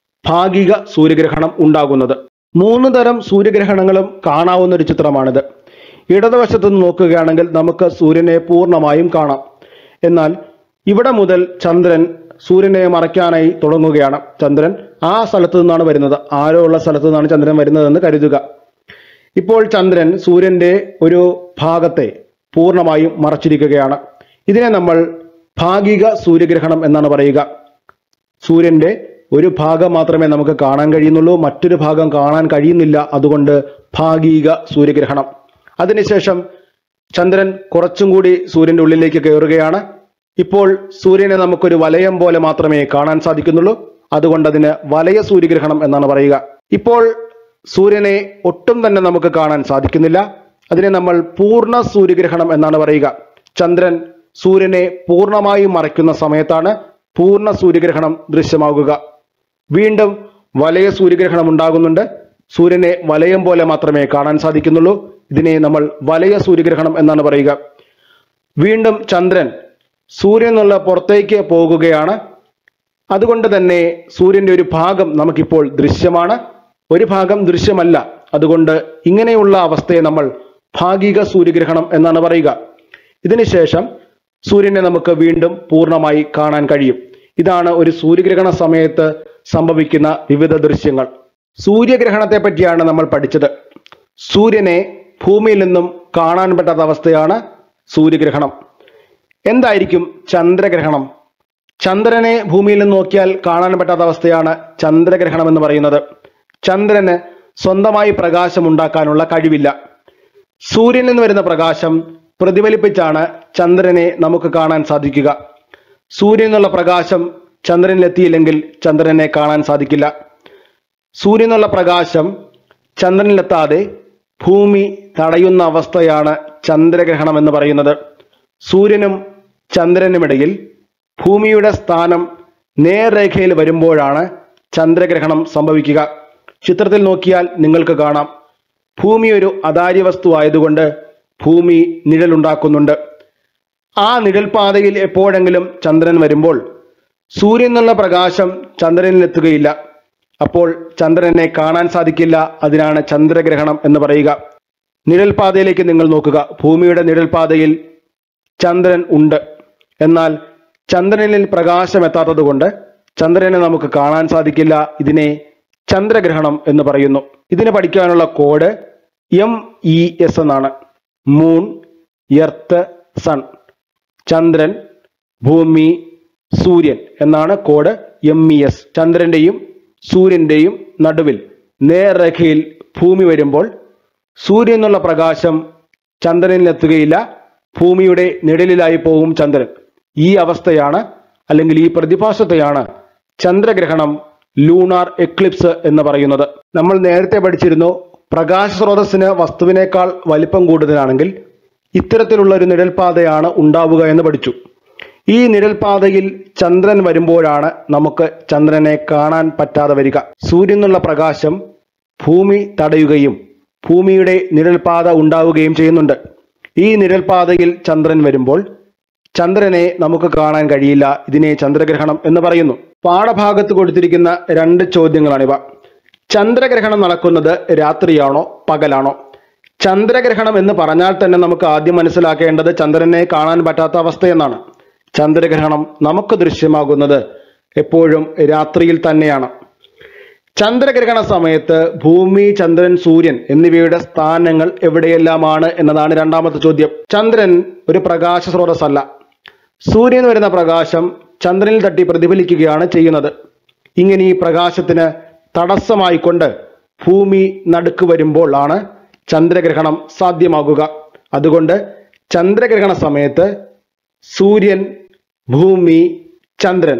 ഭാഗിക സൂര്യഗ്രഹണം ഉണ്ടാകുന്നത് മൂന്ന് തരം സൂര്യഗ്രഹണങ്ങളും കാണാവുന്ന ഒരു ചിത്രമാണിത് ഇടതുവശത്ത് നിന്ന് നോക്കുകയാണെങ്കിൽ നമുക്ക് സൂര്യനെ പൂർണ്ണമായും കാണാം എന്നാൽ ഇവിടെ മുതൽ ചന്ദ്രൻ സൂര്യനെ മറയ്ക്കാനായി തുടങ്ങുകയാണ് ചന്ദ്രൻ ആ സ്ഥലത്തു നിന്നാണ് വരുന്നത് ആരോ ഉള്ള സ്ഥലത്തു നിന്നാണ് ചന്ദ്രൻ വരുന്നതെന്ന് കരുതുക ഇപ്പോൾ ചന്ദ്രൻ സൂര്യന്റെ ഒരു ഭാഗത്തെ പൂർണ്ണമായും മറച്ചിരിക്കുകയാണ് ഇതിനെ നമ്മൾ ഭാഗിക സൂര്യഗ്രഹണം എന്നാണ് പറയുക സൂര്യന്റെ ഒരു ഭാഗം മാത്രമേ നമുക്ക് കാണാൻ കഴിയുന്നുള്ളൂ മറ്റൊരു ഭാഗം കാണാൻ കഴിയുന്നില്ല അതുകൊണ്ട് ഭാഗിക സൂര്യഗ്രഹണം അതിനുശേഷം ചന്ദ്രൻ കുറച്ചും കൂടി സൂര്യന്റെ ഉള്ളിലേക്ക് കയറുകയാണ് ഇപ്പോൾ സൂര്യനെ നമുക്കൊരു വലയം പോലെ മാത്രമേ കാണാൻ സാധിക്കുന്നുള്ളൂ അതുകൊണ്ട് അതിന് വലയ സൂര്യഗ്രഹണം എന്നാണ് പറയുക ഇപ്പോൾ സൂര്യനെ ഒട്ടും തന്നെ നമുക്ക് കാണാൻ സാധിക്കുന്നില്ല അതിനെ നമ്മൾ പൂർണ്ണ സൂര്യഗ്രഹണം എന്നാണ് പറയുക ചന്ദ്രൻ സൂര്യനെ പൂർണ്ണമായും മറയ്ക്കുന്ന സമയത്താണ് പൂർണ്ണ സൂര്യഗ്രഹണം ദൃശ്യമാകുക വീണ്ടും വലയ സൂര്യഗ്രഹണം ഉണ്ടാകുന്നുണ്ട് സൂര്യനെ വലയം പോലെ മാത്രമേ കാണാൻ സാധിക്കുന്നുള്ളൂ ഇതിനെ നമ്മൾ വലയ സൂര്യഗ്രഹണം എന്നാണ് പറയുക വീണ്ടും ചന്ദ്രൻ സൂര്യൻ എന്നുള്ള പുറത്തേക്ക് പോകുകയാണ് അതുകൊണ്ട് തന്നെ സൂര്യന്റെ ഒരു ഭാഗം നമുക്കിപ്പോൾ ദൃശ്യമാണ് ഒരു ഭാഗം ദൃശ്യമല്ല അതുകൊണ്ട് ഇങ്ങനെയുള്ള അവസ്ഥയെ നമ്മൾ ഭാഗിക സൂര്യഗ്രഹണം എന്നാണ് പറയുക ഇതിനുശേഷം സൂര്യനെ നമുക്ക് വീണ്ടും പൂർണ്ണമായി കാണാൻ കഴിയും ഇതാണ് ഒരു സൂര്യഗ്രഹണ സമയത്ത് സംഭവിക്കുന്ന വിവിധ ദൃശ്യങ്ങൾ സൂര്യഗ്രഹണത്തെ പറ്റിയാണ് നമ്മൾ പഠിച്ചത് സൂര്യനെ ഭൂമിയിൽ നിന്നും കാണാൻ പറ്റാത്ത അവസ്ഥയാണ് സൂര്യഗ്രഹണം എന്തായിരിക്കും ചന്ദ്രഗ്രഹണം ചന്ദ്രനെ ഭൂമിയിൽ നിന്ന് നോക്കിയാൽ കാണാൻ പറ്റാത്ത അവസ്ഥയാണ് ചന്ദ്രഗ്രഹണം എന്ന് പറയുന്നത് ചന്ദ്രന് സ്വന്തമായി പ്രകാശം ഉണ്ടാക്കാനുള്ള കഴിവില്ല സൂര്യനിൽ നിന്ന് വരുന്ന പ്രകാശം പ്രതിഫലിപ്പിച്ചാണ് ചന്ദ്രനെ നമുക്ക് കാണാൻ സാധിക്കുക സൂര്യൻ എന്നുള്ള പ്രകാശം ചന്ദ്രനിലെത്തിയില്ലെങ്കിൽ ചന്ദ്രനെ കാണാൻ സാധിക്കില്ല സൂര്യൻ എന്നുള്ള പ്രകാശം ചന്ദ്രനിലെത്താതെ ഭൂമി തടയുന്ന അവസ്ഥയാണ് ചന്ദ്രഗ്രഹണം എന്ന് പറയുന്നത് സൂര്യനും ചന്ദ്രനുമിടയിൽ ഭൂമിയുടെ സ്ഥാനം നേർരേഖയിൽ വരുമ്പോഴാണ് ചന്ദ്രഗ്രഹണം സംഭവിക്കുക ചിത്രത്തിൽ നോക്കിയാൽ നിങ്ങൾക്ക് കാണാം ഭൂമി ഒരു അതാര്യ വസ്തു ആയതുകൊണ്ട് ഭൂമി നിഴലുണ്ടാക്കുന്നുണ്ട് ആ നിഴൽപാതയിൽ എപ്പോഴെങ്കിലും ചന്ദ്രൻ വരുമ്പോൾ സൂര്യൻ എന്നുള്ള പ്രകാശം ചന്ദ്രനിലെത്തുകയില്ല അപ്പോൾ ചന്ദ്രനെ കാണാൻ സാധിക്കില്ല അതിനാണ് ചന്ദ്രഗ്രഹണം എന്ന് പറയുക നിഴൽപാതയിലേക്ക് നിങ്ങൾ നോക്കുക ഭൂമിയുടെ നിഴൽപാതയിൽ ചന്ദ്രൻ ഉണ്ട് എന്നാൽ ചന്ദ്രനിൽ പ്രകാശം എത്താത്തത് കൊണ്ട് ചന്ദ്രനെ നമുക്ക് കാണാൻ സാധിക്കില്ല ഇതിനെ ചന്ദ്രഗ്രഹണം എന്ന് പറയുന്നു ഇതിന് പഠിക്കാനുള്ള കോഡ് എം ഇ എസ് എന്നാണ് മൂൺ എർത്ത് സൺ ചന്ദ്രൻ ഭൂമി സൂര്യൻ എന്നാണ് കോഡ് എം ഇ എസ് ചന്ദ്രന്റെയും സൂര്യന്റെയും നടുവിൽ നേർരേഖയിൽ ഭൂമി വരുമ്പോൾ സൂര്യൻ എന്നുള്ള പ്രകാശം ചന്ദ്രനിലെത്തുകയില്ല ഭൂമിയുടെ നിഴലിലായി പോകും ചന്ദ്രൻ ഈ അവസ്ഥയാണ് അല്ലെങ്കിൽ ഈ പ്രതിഭാസത്തെയാണ് ചന്ദ്രഗ്രഹണം ലൂണാർ എക്ലിപ്സ് എന്ന് പറയുന്നത് നമ്മൾ നേരത്തെ പഠിച്ചിരുന്നു പ്രകാശ സ്രോതസ്സിന് വസ്തുവിനേക്കാൾ വലിപ്പം കൂടുതലാണെങ്കിൽ ഇത്തരത്തിലുള്ള ഒരു നിഴൽപാതയാണ് ഉണ്ടാവുക എന്ന് പഠിച്ചു ഈ നിഴൽപാതയിൽ ചന്ദ്രൻ വരുമ്പോഴാണ് നമുക്ക് ചന്ദ്രനെ കാണാൻ പറ്റാതെ വരിക സൂര്യൻ എന്നുള്ള പ്രകാശം ഭൂമി തടയുകയും ഭൂമിയുടെ നിഴൽപാത ഉണ്ടാവുകയും ചെയ്യുന്നുണ്ട് ഈ നിഴൽപാതയിൽ ചന്ദ്രൻ വരുമ്പോൾ ചന്ദ്രനെ നമുക്ക് കാണാൻ കഴിയില്ല ഇതിനെ ചന്ദ്രഗ്രഹണം എന്ന് പറയുന്നു പാഠഭാഗത്ത് കൊടുത്തിരിക്കുന്ന രണ്ട് ചോദ്യങ്ങളാണിവ ചന്ദ്രഗ്രഹണം നടക്കുന്നത് രാത്രിയാണോ പകലാണോ ചന്ദ്രഗ്രഹണം എന്ന് പറഞ്ഞാൽ തന്നെ നമുക്ക് ആദ്യം മനസ്സിലാക്കേണ്ടത് ചന്ദ്രനെ കാണാൻ പറ്റാത്ത അവസ്ഥയെന്നാണ് ചന്ദ്രഗ്രഹണം നമുക്ക് ദൃശ്യമാകുന്നത് എപ്പോഴും രാത്രിയിൽ തന്നെയാണ് ചന്ദ്രഗ്രഹണ സമയത്ത് ഭൂമി ചന്ദ്രൻ സൂര്യൻ എന്നിവയുടെ സ്ഥാനങ്ങൾ എവിടെയെല്ലാമാണ് എന്നതാണ് രണ്ടാമത്തെ ചോദ്യം ചന്ദ്രൻ ഒരു പ്രകാശ സ്രോതസ്സല്ല സൂര്യൻ വരുന്ന പ്രകാശം ചന്ദ്രനിൽ തട്ടി പ്രതിഫലിക്കുകയാണ് ചെയ്യുന്നത് ഇങ്ങനെ ഈ പ്രകാശത്തിന് തടസ്സമായിക്കൊണ്ട് ഭൂമി നടുക്ക് വരുമ്പോൾ ആണ് ചന്ദ്രഗ്രഹണം സാധ്യമാകുക അതുകൊണ്ട് ചന്ദ്രഗ്രഹണ സമയത്ത് സൂര്യൻ ഭൂമി ചന്ദ്രൻ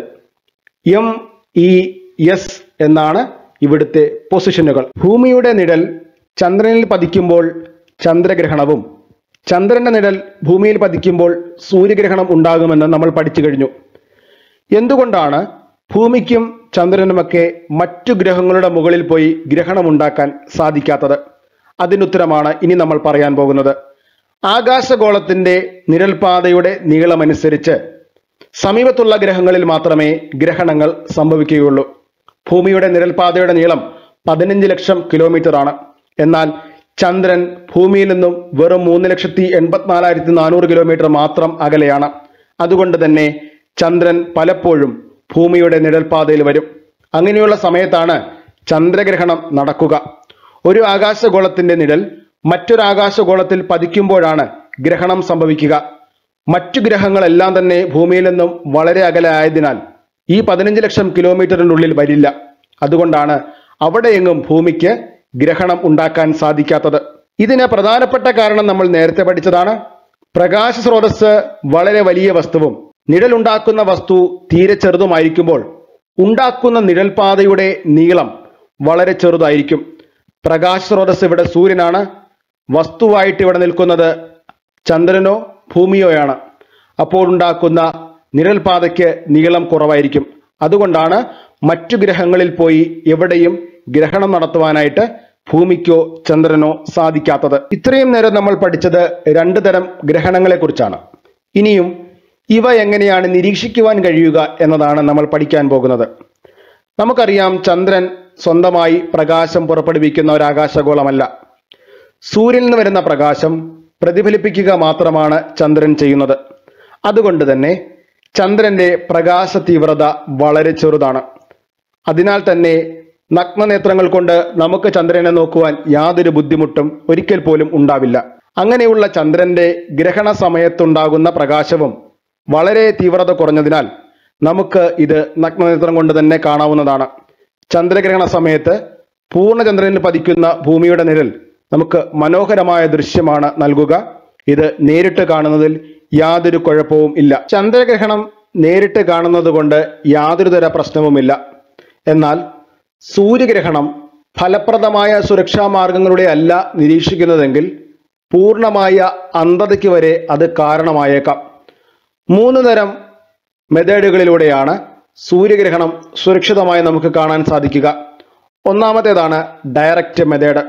എം ഇ എസ് എന്നാണ് ഇവിടുത്തെ പൊസിഷനുകൾ ഭൂമിയുടെ നിഴൽ ചന്ദ്രനിൽ പതിക്കുമ്പോൾ ചന്ദ്രഗ്രഹണവും ചന്ദ്രന്റെ നിഴൽ ഭൂമിയിൽ പതിക്കുമ്പോൾ സൂര്യഗ്രഹണം ഉണ്ടാകുമെന്ന് നമ്മൾ പഠിച്ചു കഴിഞ്ഞു എന്തുകൊണ്ടാണ് ഭൂമിക്കും ചന്ദ്രനുമൊക്കെ മറ്റു ഗ്രഹങ്ങളുടെ മുകളിൽ പോയി ഗ്രഹണം ഉണ്ടാക്കാൻ സാധിക്കാത്തത് അതിനുത്തരമാണ് ഇനി നമ്മൾ പറയാൻ പോകുന്നത് ആകാശഗോളത്തിന്റെ നിഴൽപാതയുടെ നീളമനുസരിച്ച് സമീപത്തുള്ള ഗ്രഹങ്ങളിൽ മാത്രമേ ഗ്രഹണങ്ങൾ സംഭവിക്കുകയുള്ളൂ ഭൂമിയുടെ നിഴൽപാതയുടെ നീളം പതിനഞ്ച് ലക്ഷം കിലോമീറ്റർ ആണ് എന്നാൽ ചന്ദ്രൻ ഭൂമിയിൽ നിന്നും വെറും മൂന്ന് ലക്ഷത്തി എൺപത്തിനാലായിരത്തി നാനൂറ് കിലോമീറ്റർ മാത്രം അകലെയാണ് അതുകൊണ്ട് തന്നെ ചന്ദ്രൻ പലപ്പോഴും ഭൂമിയുടെ നിഴൽപാതയിൽ വരും അങ്ങനെയുള്ള സമയത്താണ് ചന്ദ്രഗ്രഹണം നടക്കുക ഒരു ആകാശഗോളത്തിന്റെ നിഴൽ മറ്റൊരു ആകാശഗോളത്തിൽ പതിക്കുമ്പോഴാണ് ഗ്രഹണം സംഭവിക്കുക മറ്റു ഗ്രഹങ്ങളെല്ലാം തന്നെ ഭൂമിയിൽ നിന്നും വളരെ അകലെ ആയതിനാൽ ഈ പതിനഞ്ച് ലക്ഷം കിലോമീറ്ററിനുള്ളിൽ വരില്ല അതുകൊണ്ടാണ് അവിടെയെങ്ങും ഭൂമിക്ക് ഗ്രഹണം ഉണ്ടാക്കാൻ സാധിക്കാത്തത് ഇതിന് പ്രധാനപ്പെട്ട കാരണം നമ്മൾ നേരത്തെ പഠിച്ചതാണ് പ്രകാശ സ്രോതസ് വളരെ വലിയ വസ്തുവും നിഴലുണ്ടാക്കുന്ന വസ്തു തീരെ ചെറുതുമായിരിക്കുമ്പോൾ ഉണ്ടാക്കുന്ന നിഴൽപാതയുടെ നീളം വളരെ ചെറുതായിരിക്കും പ്രകാശ സ്രോതസ് ഇവിടെ സൂര്യനാണ് വസ്തുവായിട്ട് ഇവിടെ നിൽക്കുന്നത് ചന്ദ്രനോ ഭൂമിയോയാണ് അപ്പോൾ ഉണ്ടാക്കുന്ന നിഴൽപാതയ്ക്ക് നീളം കുറവായിരിക്കും അതുകൊണ്ടാണ് മറ്റു ഗ്രഹങ്ങളിൽ പോയി എവിടെയും ഗ്രഹണം നടത്തുവാനായിട്ട് ഭൂമിക്കോ ചന്ദ്രനോ സാധിക്കാത്തത് ഇത്രയും നേരം നമ്മൾ പഠിച്ചത് രണ്ടു തരം ഗ്രഹണങ്ങളെ കുറിച്ചാണ് ഇനിയും ഇവ എങ്ങനെയാണ് നിരീക്ഷിക്കുവാൻ കഴിയുക എന്നതാണ് നമ്മൾ പഠിക്കാൻ പോകുന്നത് നമുക്കറിയാം ചന്ദ്രൻ സ്വന്തമായി പ്രകാശം പുറപ്പെടുവിക്കുന്ന ഒരു ആകാശഗോളമല്ല സൂര്യനിൽ നിന്ന് വരുന്ന പ്രകാശം പ്രതിഫലിപ്പിക്കുക മാത്രമാണ് ചന്ദ്രൻ ചെയ്യുന്നത് അതുകൊണ്ട് തന്നെ ചന്ദ്രന്റെ പ്രകാശ തീവ്രത വളരെ ചെറുതാണ് അതിനാൽ തന്നെ നഗ്നനേത്രങ്ങൾ കൊണ്ട് നമുക്ക് ചന്ദ്രനെ നോക്കുവാൻ യാതൊരു ബുദ്ധിമുട്ടും ഒരിക്കൽ പോലും ഉണ്ടാവില്ല അങ്ങനെയുള്ള ചന്ദ്രന്റെ ഗ്രഹണ സമയത്തുണ്ടാകുന്ന പ്രകാശവും വളരെ തീവ്രത കുറഞ്ഞതിനാൽ നമുക്ക് ഇത് നഗ്നനേത്രം കൊണ്ട് തന്നെ കാണാവുന്നതാണ് ചന്ദ്രഗ്രഹണ സമയത്ത് പൂർണ്ണചന്ദ്രനിൽ പതിക്കുന്ന ഭൂമിയുടെ നിഴൽ നമുക്ക് മനോഹരമായ ദൃശ്യമാണ് നൽകുക ഇത് നേരിട്ട് കാണുന്നതിൽ യാതൊരു കുഴപ്പവും ഇല്ല ചന്ദ്രഗ്രഹണം നേരിട്ട് കാണുന്നത് കൊണ്ട് യാതൊരു തര പ്രശ്നവുമില്ല എന്നാൽ സൂര്യഗ്രഹണം ഫലപ്രദമായ സുരക്ഷാ മാർഗങ്ങളുടെ അല്ല നിരീക്ഷിക്കുന്നതെങ്കിൽ പൂർണ്ണമായ അന്ധതയ്ക്ക് വരെ അത് കാരണമായേക്കാം മൂന്ന് തരം മെത്തേഡുകളിലൂടെയാണ് സൂര്യഗ്രഹണം സുരക്ഷിതമായി നമുക്ക് കാണാൻ സാധിക്കുക ഒന്നാമത്തേതാണ് ഡയറക്റ്റ് മെത്തേഡ്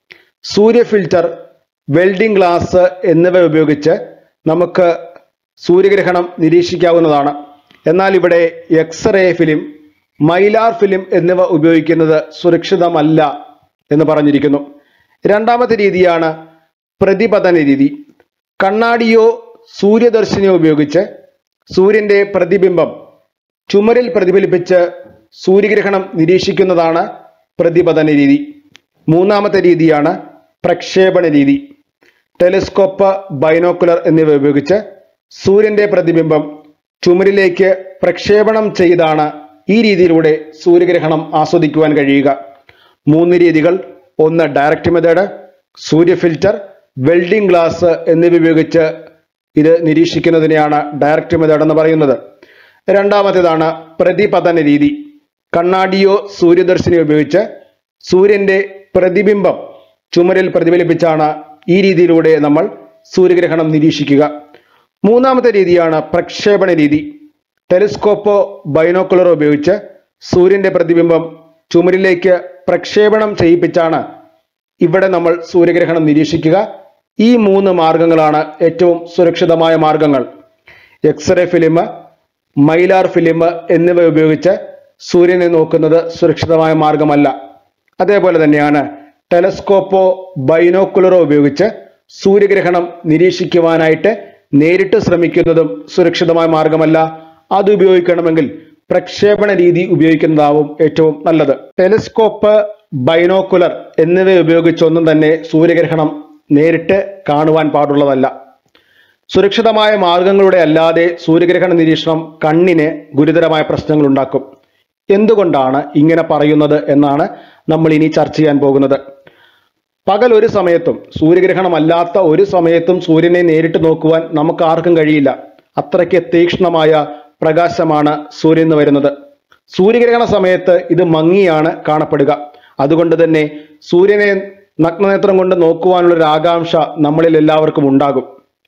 സൂര്യ ഫിൽറ്റർ വെൽഡിംഗ് ഗ്ലാസ് എന്നിവ ഉപയോഗിച്ച് നമുക്ക് സൂര്യഗ്രഹണം നിരീക്ഷിക്കാവുന്നതാണ് എന്നാൽ ഇവിടെ എക്സ്റേ ഫിലിം മൈലാർ ഫിലിം എന്നിവ ഉപയോഗിക്കുന്നത് സുരക്ഷിതമല്ല എന്ന് പറഞ്ഞിരിക്കുന്നു രണ്ടാമത്തെ രീതിയാണ് പ്രതിപതന രീതി കണ്ണാടിയോ സൂര്യദർശിനിയോ ഉപയോഗിച്ച് സൂര്യന്റെ പ്രതിബിംബം ചുമരിൽ പ്രതിഫലിപ്പിച്ച് സൂര്യഗ്രഹണം നിരീക്ഷിക്കുന്നതാണ് പ്രതിപതന രീതി മൂന്നാമത്തെ രീതിയാണ് പ്രക്ഷേപണ രീതി ടെലിസ്കോപ്പ് ബൈനോക്കുലർ എന്നിവ ഉപയോഗിച്ച് സൂര്യന്റെ പ്രതിബിംബം ചുമരിലേക്ക് പ്രക്ഷേപണം ചെയ്താണ് ഈ രീതിയിലൂടെ സൂര്യഗ്രഹണം ആസ്വദിക്കുവാൻ കഴിയുക മൂന്ന് രീതികൾ ഒന്ന് ഡയറക്റ്റ് മെത്തേഡ് സൂര്യ ഫിൽറ്റർ വെൽഡിംഗ് ഗ്ലാസ് എന്നിവ ഉപയോഗിച്ച് ഇത് നിരീക്ഷിക്കുന്നതിനെയാണ് ഡയറക്റ്റ് മെത്തേഡ് എന്ന് പറയുന്നത് രണ്ടാമത്തേതാണ് പ്രതിപതന രീതി കണ്ണാടിയോ സൂര്യദർശിനിയോ ഉപയോഗിച്ച് സൂര്യന്റെ പ്രതിബിംബം ചുമരിൽ പ്രതിഫലിപ്പിച്ചാണ് ഈ രീതിയിലൂടെ നമ്മൾ സൂര്യഗ്രഹണം നിരീക്ഷിക്കുക മൂന്നാമത്തെ രീതിയാണ് പ്രക്ഷേപണ രീതി ടെലിസ്കോപ്പോ ബൈനോക്കുലറോ ഉപയോഗിച്ച് സൂര്യന്റെ പ്രതിബിംബം ചുമരിലേക്ക് പ്രക്ഷേപണം ചെയ്യിപ്പിച്ചാണ് ഇവിടെ നമ്മൾ സൂര്യഗ്രഹണം നിരീക്ഷിക്കുക ഈ മൂന്ന് മാർഗങ്ങളാണ് ഏറ്റവും സുരക്ഷിതമായ മാർഗങ്ങൾ എക്സ്റേ ഫിലിം മൈലാർ ഫിലിം എന്നിവ ഉപയോഗിച്ച് സൂര്യനെ നോക്കുന്നത് സുരക്ഷിതമായ മാർഗമല്ല അതേപോലെ തന്നെയാണ് ടെലസ്കോപ്പോ ബൈനോക്കുലറോ ഉപയോഗിച്ച് സൂര്യഗ്രഹണം നിരീക്ഷിക്കുവാനായിട്ട് നേരിട്ട് ശ്രമിക്കുന്നതും സുരക്ഷിതമായ മാർഗമല്ല അത് ഉപയോഗിക്കണമെങ്കിൽ പ്രക്ഷേപണ രീതി ഉപയോഗിക്കുന്നതാവും ഏറ്റവും നല്ലത് ടെലിസ്കോപ്പ് ബൈനോക്കുലർ എന്നിവ ഉപയോഗിച്ചൊന്നും തന്നെ സൂര്യഗ്രഹണം നേരിട്ട് കാണുവാൻ പാടുള്ളതല്ല സുരക്ഷിതമായ മാർഗങ്ങളുടെ അല്ലാതെ സൂര്യഗ്രഹണ നിരീക്ഷണം കണ്ണിന് ഗുരുതരമായ പ്രശ്നങ്ങൾ ഉണ്ടാക്കും എന്തുകൊണ്ടാണ് ഇങ്ങനെ പറയുന്നത് എന്നാണ് നമ്മൾ ഇനി ചർച്ച ചെയ്യാൻ പോകുന്നത് പകൽ ഒരു സമയത്തും സൂര്യഗ്രഹണം അല്ലാത്ത ഒരു സമയത്തും സൂര്യനെ നേരിട്ട് നോക്കുവാൻ നമുക്ക് ആർക്കും കഴിയില്ല അത്രയ്ക്ക് തീക്ഷ്ണമായ പ്രകാശമാണ് സൂര്യൻ നിന്ന് വരുന്നത് സൂര്യഗ്രഹണ സമയത്ത് ഇത് മങ്ങിയാണ് കാണപ്പെടുക അതുകൊണ്ട് തന്നെ സൂര്യനെ നഗ്നനേത്രം കൊണ്ട് നോക്കുവാനുള്ള ഒരു ആകാംക്ഷ നമ്മളിൽ എല്ലാവർക്കും ഉണ്ടാകും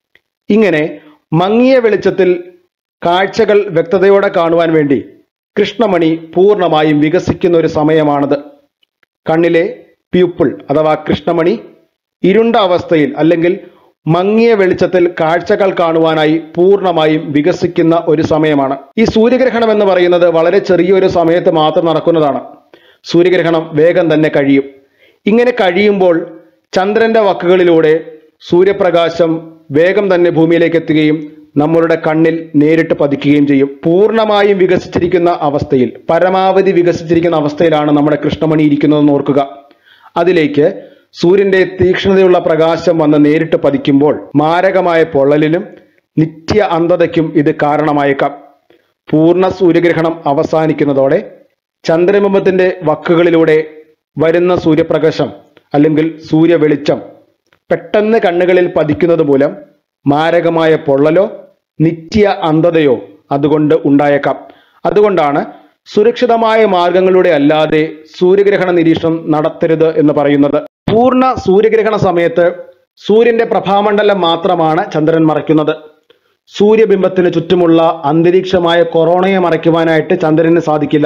ഇങ്ങനെ മങ്ങിയ വെളിച്ചത്തിൽ കാഴ്ചകൾ വ്യക്തതയോടെ കാണുവാൻ വേണ്ടി കൃഷ്ണമണി പൂർണ്ണമായും വികസിക്കുന്ന ഒരു സമയമാണത് കണ്ണിലെ പ്യൂപ്പിൾ അഥവാ കൃഷ്ണമണി ഇരുണ്ട അവസ്ഥയിൽ അല്ലെങ്കിൽ മങ്ങിയ വെളിച്ചത്തിൽ കാഴ്ചകൾ കാണുവാനായി പൂർണ്ണമായും വികസിക്കുന്ന ഒരു സമയമാണ് ഈ സൂര്യഗ്രഹണം എന്ന് പറയുന്നത് വളരെ ചെറിയൊരു സമയത്ത് മാത്രം നടക്കുന്നതാണ് സൂര്യഗ്രഹണം വേഗം തന്നെ കഴിയും ഇങ്ങനെ കഴിയുമ്പോൾ ചന്ദ്രന്റെ വക്കുകളിലൂടെ സൂര്യപ്രകാശം വേഗം തന്നെ ഭൂമിയിലേക്ക് എത്തുകയും നമ്മളുടെ കണ്ണിൽ നേരിട്ട് പതിക്കുകയും ചെയ്യും പൂർണ്ണമായും വികസിച്ചിരിക്കുന്ന അവസ്ഥയിൽ പരമാവധി വികസിച്ചിരിക്കുന്ന അവസ്ഥയിലാണ് നമ്മുടെ കൃഷ്ണമണി ഇരിക്കുന്നതെന്ന് ഓർക്കുക അതിലേക്ക് സൂര്യന്റെ തീക്ഷ്ണതയുള്ള പ്രകാശം വന്ന് നേരിട്ട് പതിക്കുമ്പോൾ മാരകമായ പൊള്ളലിനും നിത്യ അന്ധതയ്ക്കും ഇത് കാരണമായേക്കാം പൂർണ്ണ സൂര്യഗ്രഹണം അവസാനിക്കുന്നതോടെ ചന്ദ്രബിംബത്തിന്റെ വക്കുകളിലൂടെ വരുന്ന സൂര്യപ്രകാശം അല്ലെങ്കിൽ സൂര്യ വെളിച്ചം പെട്ടെന്ന് കണ്ണുകളിൽ പതിക്കുന്നത് മൂലം മാരകമായ പൊള്ളലോ നിത്യ അന്ധതയോ അതുകൊണ്ട് ഉണ്ടായേക്കാം അതുകൊണ്ടാണ് സുരക്ഷിതമായ മാർഗങ്ങളിലൂടെ അല്ലാതെ സൂര്യഗ്രഹണ നിരീക്ഷണം നടത്തരുത് എന്ന് പറയുന്നത് പൂർണ്ണ സൂര്യഗ്രഹണ സമയത്ത് സൂര്യന്റെ പ്രഭാമണ്ഡലം മാത്രമാണ് ചന്ദ്രൻ മറയ്ക്കുന്നത് സൂര്യബിംബത്തിന് ചുറ്റുമുള്ള അന്തരീക്ഷമായ കൊറോണയെ മറയ്ക്കുവാനായിട്ട് ചന്ദ്രന് സാധിക്കില്ല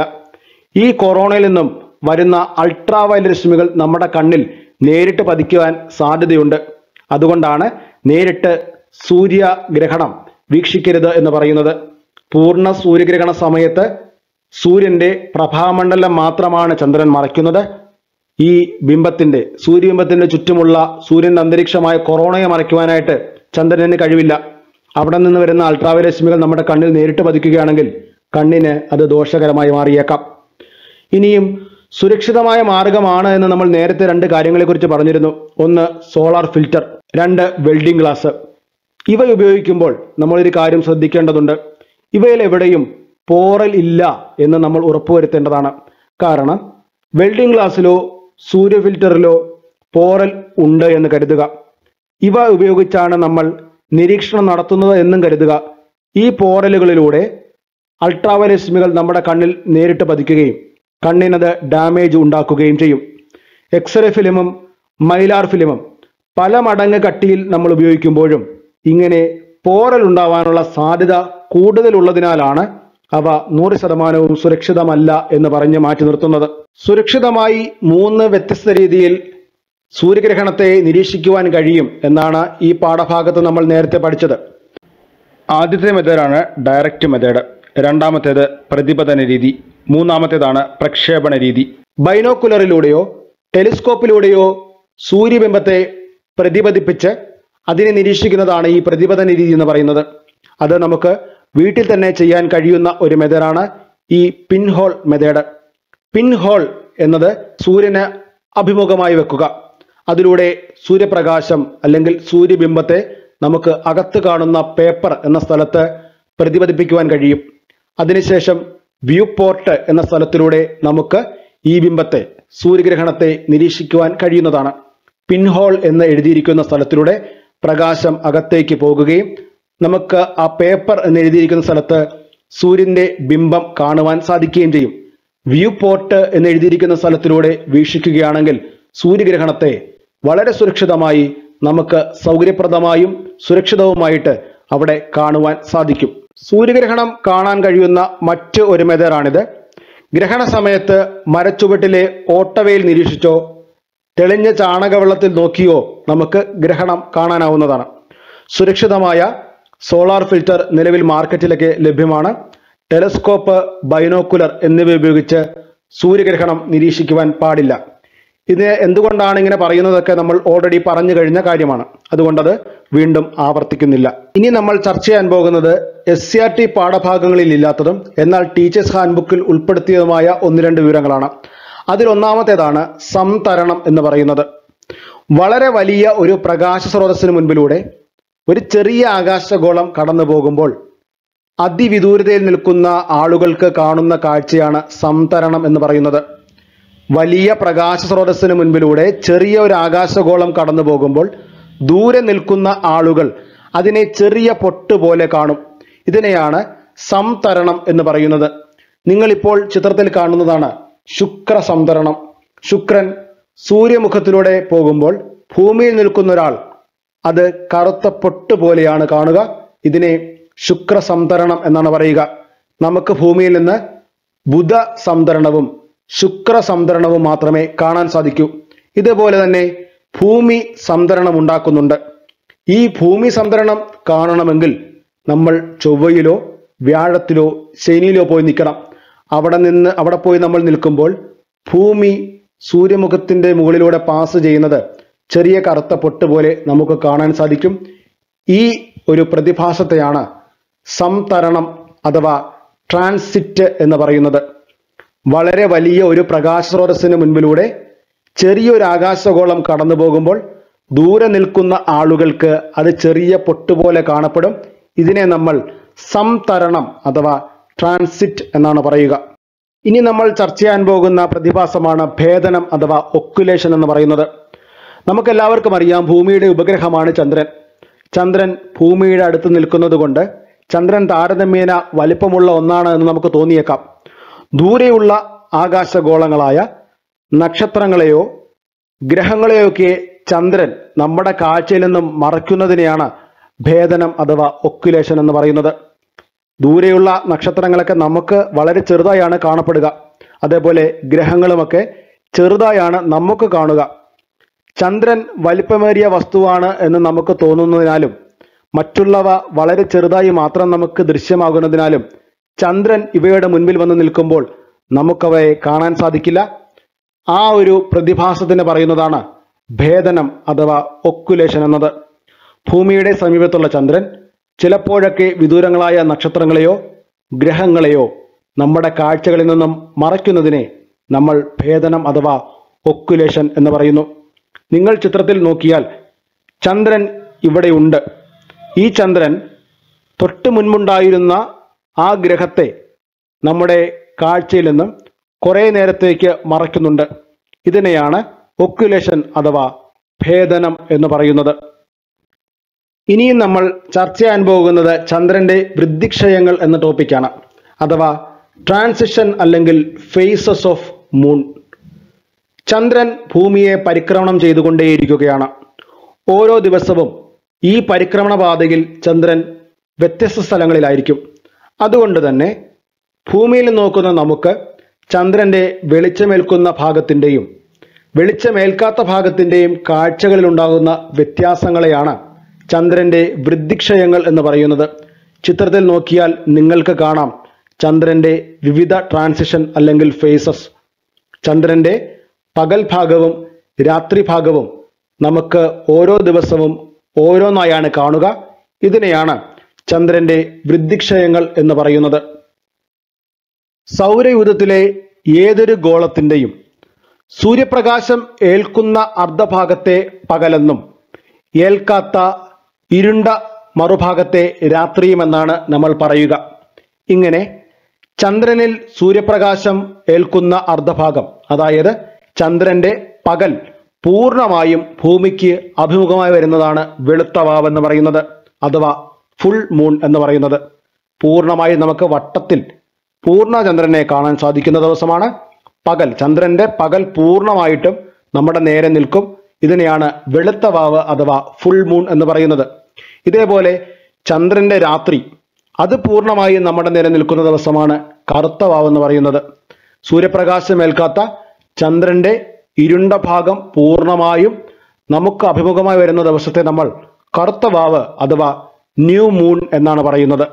ഈ കൊറോണയിൽ നിന്നും വരുന്ന അൾട്രാവയലറ്റ് രശ്മികൾ നമ്മുടെ കണ്ണിൽ നേരിട്ട് പതിക്കുവാൻ സാധ്യതയുണ്ട് അതുകൊണ്ടാണ് നേരിട്ട് സൂര്യഗ്രഹണം വീക്ഷിക്കരുത് എന്ന് പറയുന്നത് പൂർണ്ണ സൂര്യഗ്രഹണ സമയത്ത് സൂര്യന്റെ പ്രഭാമണ്ഡലം മാത്രമാണ് ചന്ദ്രൻ മറയ്ക്കുന്നത് ഈ ബിംബത്തിന്റെ സൂര്യബിംബത്തിന്റെ ചുറ്റുമുള്ള സൂര്യന്റെ അന്തരീക്ഷമായ കൊറോണയെ മറയ്ക്കുവാനായിട്ട് ചന്ദ്രന് കഴിവില്ല അവിടെ നിന്ന് വരുന്ന അൾട്രാവയലറ്റ് രശ്മികൾ നമ്മുടെ കണ്ണിൽ നേരിട്ട് പതിക്കുകയാണെങ്കിൽ കണ്ണിന് അത് ദോഷകരമായി മാറിയേക്കാം ഇനിയും സുരക്ഷിതമായ മാർഗമാണ് എന്ന് നമ്മൾ നേരത്തെ രണ്ട് കാര്യങ്ങളെക്കുറിച്ച് പറഞ്ഞിരുന്നു ഒന്ന് സോളാർ ഫിൽറ്റർ രണ്ട് വെൽഡിംഗ് ഗ്ലാസ് ഇവ ഉപയോഗിക്കുമ്പോൾ നമ്മളൊരു കാര്യം ശ്രദ്ധിക്കേണ്ടതുണ്ട് ഇവയിൽ എവിടെയും പോറൽ ഇല്ല എന്ന് നമ്മൾ ഉറപ്പുവരുത്തേണ്ടതാണ് കാരണം വെൽഡിംഗ് ഗ്ലാസ്സിലോ സൂര്യ ഫിൽറ്ററിലോ പോറൽ ഉണ്ട് എന്ന് കരുതുക ഇവ ഉപയോഗിച്ചാണ് നമ്മൾ നിരീക്ഷണം നടത്തുന്നത് എന്നും കരുതുക ഈ പോറലുകളിലൂടെ അൾട്രാവയലറ്റ് രശ്മികൾ നമ്മുടെ കണ്ണിൽ നേരിട്ട് പതിക്കുകയും കണ്ണിനത് ഡാമേജ് ഉണ്ടാക്കുകയും ചെയ്യും എക്സ്റേ ഫിലിമും മൈലാർ ഫിലിമും പല മടങ്ങ് കട്ടിയിൽ നമ്മൾ ഉപയോഗിക്കുമ്പോഴും ഇങ്ങനെ പോറൽ ഉണ്ടാവാനുള്ള സാധ്യത കൂടുതലുള്ളതിനാലാണ് അവ നൂറ് ശതമാനവും സുരക്ഷിതമല്ല എന്ന് പറഞ്ഞ് മാറ്റി നിർത്തുന്നത് സുരക്ഷിതമായി മൂന്ന് വ്യത്യസ്ത രീതിയിൽ സൂര്യഗ്രഹണത്തെ നിരീക്ഷിക്കുവാൻ കഴിയും എന്നാണ് ഈ പാഠഭാഗത്ത് നമ്മൾ നേരത്തെ പഠിച്ചത് ആദ്യത്തെ മെത്തേഡാണ് ഡയറക്റ്റ് മെത്തേഡ് രണ്ടാമത്തേത് പ്രതിപതന രീതി മൂന്നാമത്തേതാണ് പ്രക്ഷേപണ രീതി ബൈനോക്കുലറിലൂടെയോ ടെലിസ്കോപ്പിലൂടെയോ സൂര്യബിംബത്തെ പ്രതിപതിപ്പിച്ച് അതിനെ നിരീക്ഷിക്കുന്നതാണ് ഈ പ്രതിപതന രീതി എന്ന് പറയുന്നത് അത് നമുക്ക് വീട്ടിൽ തന്നെ ചെയ്യാൻ കഴിയുന്ന ഒരു മെത്തേഡാണ് ഈ പിൻഹോൾ മെത്തേഡ് പിൻഹോൾ എന്നത് സൂര്യന് അഭിമുഖമായി വെക്കുക അതിലൂടെ സൂര്യപ്രകാശം അല്ലെങ്കിൽ സൂര്യബിംബത്തെ നമുക്ക് അകത്ത് കാണുന്ന പേപ്പർ എന്ന സ്ഥലത്ത് പ്രതിപതിപ്പിക്കുവാൻ കഴിയും അതിനുശേഷം വ്യൂ പോർട്ട് എന്ന സ്ഥലത്തിലൂടെ നമുക്ക് ഈ ബിംബത്തെ സൂര്യഗ്രഹണത്തെ നിരീക്ഷിക്കുവാൻ കഴിയുന്നതാണ് പിൻഹോൾ എന്ന് എഴുതിയിരിക്കുന്ന സ്ഥലത്തിലൂടെ പ്രകാശം അകത്തേക്ക് പോകുകയും നമുക്ക് ആ പേപ്പർ എന്ന് എഴുതിയിരിക്കുന്ന സ്ഥലത്ത് സൂര്യന്റെ ബിംബം കാണുവാൻ സാധിക്കുകയും ചെയ്യും വ്യൂ പോർട്ട് എന്ന് എഴുതിയിരിക്കുന്ന സ്ഥലത്തിലൂടെ വീക്ഷിക്കുകയാണെങ്കിൽ സൂര്യഗ്രഹണത്തെ വളരെ സുരക്ഷിതമായി നമുക്ക് സൗകര്യപ്രദമായും സുരക്ഷിതവുമായിട്ട് അവിടെ കാണുവാൻ സാധിക്കും സൂര്യഗ്രഹണം കാണാൻ കഴിയുന്ന മറ്റ് ഒരു മെതേഡാണിത് ഗ്രഹണ സമയത്ത് മരച്ചുവട്ടിലെ ഓട്ടവയിൽ നിരീക്ഷിച്ചോ തെളിഞ്ഞ ചാണകവെള്ളത്തിൽ നോക്കിയോ നമുക്ക് ഗ്രഹണം കാണാനാവുന്നതാണ് സുരക്ഷിതമായ സോളാർ ഫിൽറ്റർ നിലവിൽ മാർക്കറ്റിലൊക്കെ ലഭ്യമാണ് ടെലസ്കോപ്പ് ബൈനോക്കുലർ എന്നിവ ഉപയോഗിച്ച് സൂര്യഗ്രഹണം നിരീക്ഷിക്കുവാൻ പാടില്ല ഇത് എന്തുകൊണ്ടാണ് ഇങ്ങനെ പറയുന്നതൊക്കെ നമ്മൾ ഓൾറെഡി പറഞ്ഞു കഴിഞ്ഞ കാര്യമാണ് അതുകൊണ്ടത് വീണ്ടും ആവർത്തിക്കുന്നില്ല ഇനി നമ്മൾ ചർച്ച ചെയ്യാൻ പോകുന്നത് എസ് സി ആർ ടി പാഠഭാഗങ്ങളിൽ ഇല്ലാത്തതും എന്നാൽ ടീച്ചേഴ്സ് ഹാൻഡ്ബുക്കിൽ ഉൾപ്പെടുത്തിയതുമായ ഒന്ന് രണ്ട് വിവരങ്ങളാണ് അതിൽ ഒന്നാമത്തേതാണ് സംതരണം എന്ന് പറയുന്നത് വളരെ വലിയ ഒരു പ്രകാശ സ്രോതസ്സിന് മുൻപിലൂടെ ഒരു ചെറിയ ആകാശഗോളം കടന്നു പോകുമ്പോൾ അതിവിദൂരതയിൽ നിൽക്കുന്ന ആളുകൾക്ക് കാണുന്ന കാഴ്ചയാണ് സംതരണം എന്ന് പറയുന്നത് വലിയ പ്രകാശ സ്രോതസ്സിന് മുൻപിലൂടെ ചെറിയ ഒരു ആകാശഗോളം കടന്നു പോകുമ്പോൾ ദൂരെ നിൽക്കുന്ന ആളുകൾ അതിനെ ചെറിയ പൊട്ട് പോലെ കാണും ഇതിനെയാണ് സംതരണം എന്ന് പറയുന്നത് നിങ്ങളിപ്പോൾ ചിത്രത്തിൽ കാണുന്നതാണ് ശുക്ര സംതരണം ശുക്രൻ സൂര്യമുഖത്തിലൂടെ പോകുമ്പോൾ ഭൂമിയിൽ നിൽക്കുന്ന ഒരാൾ അത് കറുത്ത പൊട്ട് പോലെയാണ് കാണുക ഇതിനെ ശുക്ര സംതരണം എന്നാണ് പറയുക നമുക്ക് ഭൂമിയിൽ നിന്ന് ബുധ സംതരണവും ശുക്ര സംതരണവും മാത്രമേ കാണാൻ സാധിക്കൂ ഇതേപോലെ തന്നെ ഭൂമി സംതരണം ഉണ്ടാക്കുന്നുണ്ട് ഈ ഭൂമി സംതരണം കാണണമെങ്കിൽ നമ്മൾ ചൊവ്വയിലോ വ്യാഴത്തിലോ ശനിയിലോ പോയി നിൽക്കണം അവിടെ നിന്ന് അവിടെ പോയി നമ്മൾ നിൽക്കുമ്പോൾ ഭൂമി സൂര്യമുഖത്തിന്റെ മുകളിലൂടെ പാസ് ചെയ്യുന്നത് ചെറിയ കറുത്ത പൊട്ട് പോലെ നമുക്ക് കാണാൻ സാധിക്കും ഈ ഒരു പ്രതിഭാസത്തെയാണ് സംതരണം അഥവാ ട്രാൻസിറ്റ് എന്ന് പറയുന്നത് വളരെ വലിയ ഒരു പ്രകാശ സ്രോതസ്സിന് മുൻപിലൂടെ ചെറിയൊരു ആകാശഗോളം കടന്നു പോകുമ്പോൾ ദൂരെ നിൽക്കുന്ന ആളുകൾക്ക് അത് ചെറിയ പൊട്ടുപോലെ കാണപ്പെടും ഇതിനെ നമ്മൾ സംതരണം അഥവാ ട്രാൻസിറ്റ് എന്നാണ് പറയുക ഇനി നമ്മൾ ചർച്ച ചെയ്യാൻ പോകുന്ന പ്രതിഭാസമാണ് ഭേദനം അഥവാ ഒക്കുലേഷൻ എന്ന് പറയുന്നത് നമുക്കെല്ലാവർക്കും അറിയാം ഭൂമിയുടെ ഉപഗ്രഹമാണ് ചന്ദ്രൻ ചന്ദ്രൻ ഭൂമിയുടെ അടുത്ത് നിൽക്കുന്നത് കൊണ്ട് ചന്ദ്രൻ താരതമ്യേന വലിപ്പമുള്ള ഒന്നാണ് എന്ന് നമുക്ക് തോന്നിയേക്കാം ദൂരെയുള്ള ആകാശഗോളങ്ങളായ നക്ഷത്രങ്ങളെയോ ഗ്രഹങ്ങളെയൊക്കെ ചന്ദ്രൻ നമ്മുടെ കാഴ്ചയിൽ നിന്നും മറയ്ക്കുന്നതിനെയാണ് ഭേദനം അഥവാ ഒക്കുലേഷൻ എന്ന് പറയുന്നത് ദൂരെയുള്ള നക്ഷത്രങ്ങളൊക്കെ നമുക്ക് വളരെ ചെറുതായാണ് കാണപ്പെടുക അതേപോലെ ഗ്രഹങ്ങളുമൊക്കെ ചെറുതായാണ് നമുക്ക് കാണുക ചന്ദ്രൻ വലിപ്പമേറിയ വസ്തുവാണ് എന്ന് നമുക്ക് തോന്നുന്നതിനാലും മറ്റുള്ളവ വളരെ ചെറുതായി മാത്രം നമുക്ക് ദൃശ്യമാകുന്നതിനാലും ചന്ദ്രൻ ഇവയുടെ മുൻപിൽ വന്ന് നിൽക്കുമ്പോൾ നമുക്കവയെ കാണാൻ സാധിക്കില്ല ആ ഒരു പ്രതിഭാസത്തിന് പറയുന്നതാണ് ഭേദനം അഥവാ ഒക്കുലേഷൻ എന്നത് ഭൂമിയുടെ സമീപത്തുള്ള ചന്ദ്രൻ ചിലപ്പോഴൊക്കെ വിദൂരങ്ങളായ നക്ഷത്രങ്ങളെയോ ഗ്രഹങ്ങളെയോ നമ്മുടെ കാഴ്ചകളിൽ നിന്നും മറയ്ക്കുന്നതിനെ നമ്മൾ ഭേദനം അഥവാ ഒക്കുലേഷൻ എന്ന് പറയുന്നു നിങ്ങൾ ചിത്രത്തിൽ നോക്കിയാൽ ചന്ദ്രൻ ഇവിടെയുണ്ട് ഈ ചന്ദ്രൻ തൊട്ട് മുൻപുണ്ടായിരുന്ന ആ ഗ്രഹത്തെ നമ്മുടെ കാഴ്ചയിൽ നിന്നും കുറേ നേരത്തേക്ക് മറയ്ക്കുന്നുണ്ട് ഇതിനെയാണ് ഒക്കുലേഷൻ അഥവാ ഭേദനം എന്ന് പറയുന്നത് ഇനിയും നമ്മൾ ചർച്ച ചെയ്യാൻ പോകുന്നത് ചന്ദ്രന്റെ വൃദ്ധിക്ഷയങ്ങൾ എന്ന ടോപ്പിക്കാണ് അഥവാ ട്രാൻസിഷൻ അല്ലെങ്കിൽ ഫേസസ് ഓഫ് മൂൺ ചന്ദ്രൻ ഭൂമിയെ പരിക്രമണം ചെയ്തുകൊണ്ടേയിരിക്കുകയാണ് ഓരോ ദിവസവും ഈ പരിക്രമണ പാതയിൽ ചന്ദ്രൻ വ്യത്യസ്ത സ്ഥലങ്ങളിലായിരിക്കും അതുകൊണ്ട് തന്നെ ഭൂമിയിൽ നോക്കുന്ന നമുക്ക് ചന്ദ്രന്റെ വെളിച്ചമേൽക്കുന്ന ഭാഗത്തിൻ്റെയും വെളിച്ചമേൽക്കാത്ത ഭാഗത്തിൻ്റെയും കാഴ്ചകളിൽ ഉണ്ടാകുന്ന വ്യത്യാസങ്ങളെയാണ് ചന്ദ്രന്റെ വൃദ്ധിക്ഷയങ്ങൾ എന്ന് പറയുന്നത് ചിത്രത്തിൽ നോക്കിയാൽ നിങ്ങൾക്ക് കാണാം ചന്ദ്രന്റെ വിവിധ ട്രാൻസിഷൻ അല്ലെങ്കിൽ ഫേസസ് ചന്ദ്രന്റെ പകൽ ഭാഗവും രാത്രി ഭാഗവും നമുക്ക് ഓരോ ദിവസവും ഓരോന്നായാണ് കാണുക ഇതിനെയാണ് ചന്ദ്രന്റെ വൃദ്ധിക്ഷയങ്ങൾ എന്ന് പറയുന്നത് സൗരയൂഥത്തിലെ ഏതൊരു ഗോളത്തിൻ്റെയും സൂര്യപ്രകാശം ഏൽക്കുന്ന അർദ്ധഭാഗത്തെ പകലെന്നും ഏൽക്കാത്ത ഇരുണ്ട മറുഭാഗത്തെ രാത്രിയുമെന്നാണ് നമ്മൾ പറയുക ഇങ്ങനെ ചന്ദ്രനിൽ സൂര്യപ്രകാശം ഏൽക്കുന്ന അർദ്ധഭാഗം അതായത് ചന്ദ്രന്റെ പകൽ പൂർണ്ണമായും ഭൂമിക്ക് അഭിമുഖമായി വരുന്നതാണ് വെളുത്ത വാവ് എന്ന് പറയുന്നത് അഥവാ ഫുൾ മൂൺ എന്ന് പറയുന്നത് പൂർണ്ണമായും നമുക്ക് വട്ടത്തിൽ പൂർണ്ണ ചന്ദ്രനെ കാണാൻ സാധിക്കുന്ന ദിവസമാണ് പകൽ ചന്ദ്രന്റെ പകൽ പൂർണ്ണമായിട്ടും നമ്മുടെ നേരെ നിൽക്കും ഇതിനെയാണ് വെളുത്ത വാവ് അഥവാ ഫുൾ മൂൺ എന്ന് പറയുന്നത് ഇതേപോലെ ചന്ദ്രന്റെ രാത്രി അത് പൂർണ്ണമായും നമ്മുടെ നേരെ നിൽക്കുന്ന ദിവസമാണ് കറുത്ത വാവ് എന്ന് പറയുന്നത് സൂര്യപ്രകാശം ഏൽക്കാത്ത ചന്ദ്രന്റെ ഇരുണ്ട ഭാഗം പൂർണ്ണമായും നമുക്ക് അഭിമുഖമായി വരുന്ന ദിവസത്തെ നമ്മൾ കറുത്ത വാവ് അഥവാ ന്യൂ മൂൺ എന്നാണ് പറയുന്നത്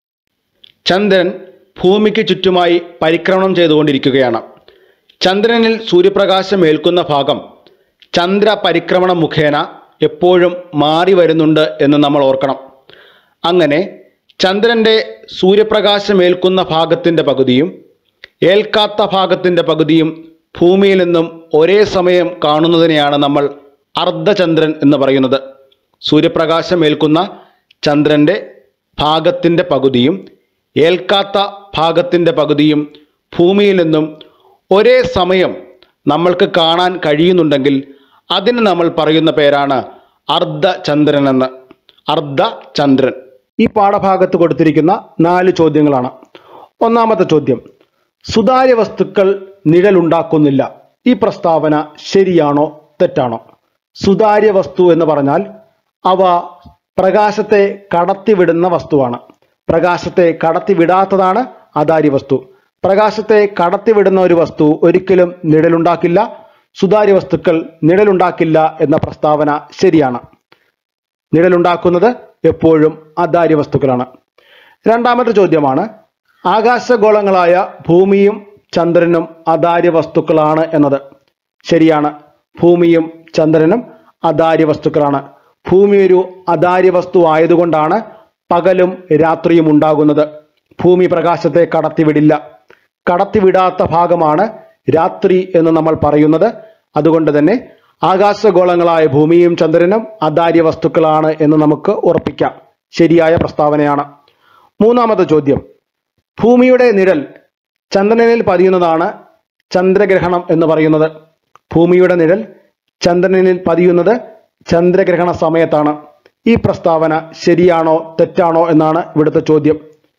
ചന്ദ്രൻ ഭൂമിക്ക് ചുറ്റുമായി പരിക്രമണം ചെയ്തുകൊണ്ടിരിക്കുകയാണ് ചന്ദ്രനിൽ സൂര്യപ്രകാശം ഏൽക്കുന്ന ഭാഗം ചന്ദ്ര പരിക്രമണം മുഖേന എപ്പോഴും മാറി വരുന്നുണ്ട് എന്ന് നമ്മൾ ഓർക്കണം അങ്ങനെ ചന്ദ്രന്റെ സൂര്യപ്രകാശം ഏൽക്കുന്ന ഭാഗത്തിന്റെ പകുതിയും ഏൽക്കാത്ത ഭാഗത്തിന്റെ പകുതിയും ഭൂമിയിൽ നിന്നും ഒരേ സമയം കാണുന്നതിനെയാണ് നമ്മൾ അർദ്ധചന്ദ്രൻ എന്ന് പറയുന്നത് സൂര്യപ്രകാശം ഏൽക്കുന്ന ചന്ദ്രന്റെ ഭാഗത്തിന്റെ പകുതിയും ഏൽക്കാത്ത ഭാഗത്തിന്റെ പകുതിയും ഭൂമിയിൽ നിന്നും ഒരേ സമയം നമ്മൾക്ക് കാണാൻ കഴിയുന്നുണ്ടെങ്കിൽ അതിന് നമ്മൾ പറയുന്ന പേരാണ് അർദ്ധചന്ദ്രൻ എന്ന് അർദ്ധചന്ദ്രൻ ഈ പാഠഭാഗത്ത് കൊടുത്തിരിക്കുന്ന നാല് ചോദ്യങ്ങളാണ് ഒന്നാമത്തെ ചോദ്യം സുതാര്യ വസ്തുക്കൾ നിഴലുണ്ടാക്കുന്നില്ല ഈ പ്രസ്താവന ശരിയാണോ തെറ്റാണോ സുതാര്യ വസ്തു എന്ന് പറഞ്ഞാൽ അവ പ്രകാശത്തെ കടത്തിവിടുന്ന വസ്തുവാണ് പ്രകാശത്തെ കടത്തിവിടാത്തതാണ് അതാര്യ വസ്തു പ്രകാശത്തെ കടത്തിവിടുന്ന ഒരു വസ്തു ഒരിക്കലും നിഴലുണ്ടാക്കില്ല സുതാര്യ വസ്തുക്കൾ നിഴലുണ്ടാക്കില്ല എന്ന പ്രസ്താവന ശരിയാണ് നിഴലുണ്ടാക്കുന്നത് എപ്പോഴും അതാര്യ വസ്തുക്കളാണ് രണ്ടാമത്തെ ചോദ്യമാണ് ആകാശഗോളങ്ങളായ ഭൂമിയും ചന്ദ്രനും അതാര്യ വസ്തുക്കളാണ് എന്നത് ശരിയാണ് ഭൂമിയും ചന്ദ്രനും അതാര്യ വസ്തുക്കളാണ് ഭൂമി ഒരു അതാര്യ വസ്തു ആയതുകൊണ്ടാണ് പകലും രാത്രിയും ഉണ്ടാകുന്നത് ഭൂമി പ്രകാശത്തെ കടത്തിവിടില്ല കടത്തിവിടാത്ത ഭാഗമാണ് രാത്രി എന്ന് നമ്മൾ പറയുന്നത് അതുകൊണ്ട് തന്നെ ആകാശഗോളങ്ങളായ ഭൂമിയും ചന്ദ്രനും അതാര്യ വസ്തുക്കളാണ് എന്ന് നമുക്ക് ഉറപ്പിക്കാം ശരിയായ പ്രസ്താവനയാണ് മൂന്നാമത്തെ ചോദ്യം ഭൂമിയുടെ നിഴൽ ചന്ദ്രനിൽ പതിയുന്നതാണ് ചന്ദ്രഗ്രഹണം എന്ന് പറയുന്നത് ഭൂമിയുടെ നിഴൽ ചന്ദ്രനിൽ പതിയുന്നത് ചന്ദ്രഗ്രഹണ സമയത്താണ് ഈ പ്രസ്താവന ശരിയാണോ തെറ്റാണോ എന്നാണ് ഇവിടുത്തെ ചോദ്യം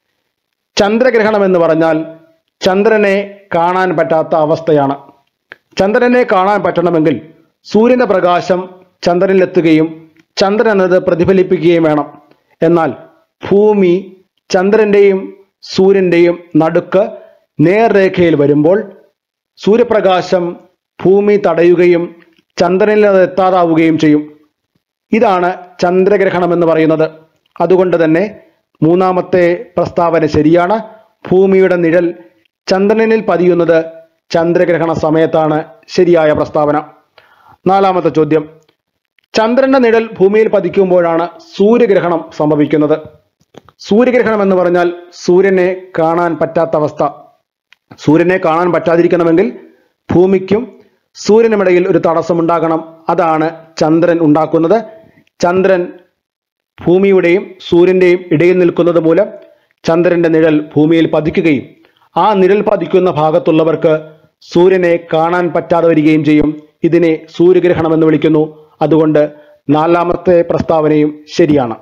ചന്ദ്രഗ്രഹണം എന്ന് പറഞ്ഞാൽ ചന്ദ്രനെ കാണാൻ പറ്റാത്ത അവസ്ഥയാണ് ചന്ദ്രനെ കാണാൻ പറ്റണമെങ്കിൽ സൂര്യന്റെ പ്രകാശം ചന്ദ്രനിലെത്തുകയും ചന്ദ്രൻ അത് പ്രതിഫലിപ്പിക്കുകയും വേണം എന്നാൽ ഭൂമി ചന്ദ്രന്റെയും സൂര്യന്റെയും നടുക്ക് നേർരേഖയിൽ വരുമ്പോൾ സൂര്യപ്രകാശം ഭൂമി തടയുകയും ചന്ദ്രനിൽ അത് എത്താതാവുകയും ചെയ്യും ഇതാണ് ചന്ദ്രഗ്രഹണം എന്ന് പറയുന്നത് അതുകൊണ്ട് തന്നെ മൂന്നാമത്തെ പ്രസ്താവന ശരിയാണ് ഭൂമിയുടെ നിഴൽ ചന്ദ്രനിൽ പതിയുന്നത് ചന്ദ്രഗ്രഹണ സമയത്താണ് ശരിയായ പ്രസ്താവന നാലാമത്തെ ചോദ്യം ചന്ദ്രന്റെ നിഴൽ ഭൂമിയിൽ പതിക്കുമ്പോഴാണ് സൂര്യഗ്രഹണം സംഭവിക്കുന്നത് സൂര്യഗ്രഹണം എന്ന് പറഞ്ഞാൽ സൂര്യനെ കാണാൻ പറ്റാത്ത അവസ്ഥ സൂര്യനെ കാണാൻ പറ്റാതിരിക്കണമെങ്കിൽ ഭൂമിക്കും സൂര്യനുമിടയിൽ ഒരു തടസ്സമുണ്ടാകണം അതാണ് ചന്ദ്രൻ ഉണ്ടാക്കുന്നത് ചന്ദ്രൻ ഭൂമിയുടെയും സൂര്യന്റെയും ഇടയിൽ നിൽക്കുന്നത് മൂലം ചന്ദ്രന്റെ നിഴൽ ഭൂമിയിൽ പതിക്കുകയും ആ നിഴൽ പതിക്കുന്ന ഭാഗത്തുള്ളവർക്ക് സൂര്യനെ കാണാൻ പറ്റാതെ വരികയും ചെയ്യും ഇതിനെ സൂര്യഗ്രഹണം എന്ന് വിളിക്കുന്നു അതുകൊണ്ട് നാലാമത്തെ പ്രസ്താവനയും ശരിയാണ്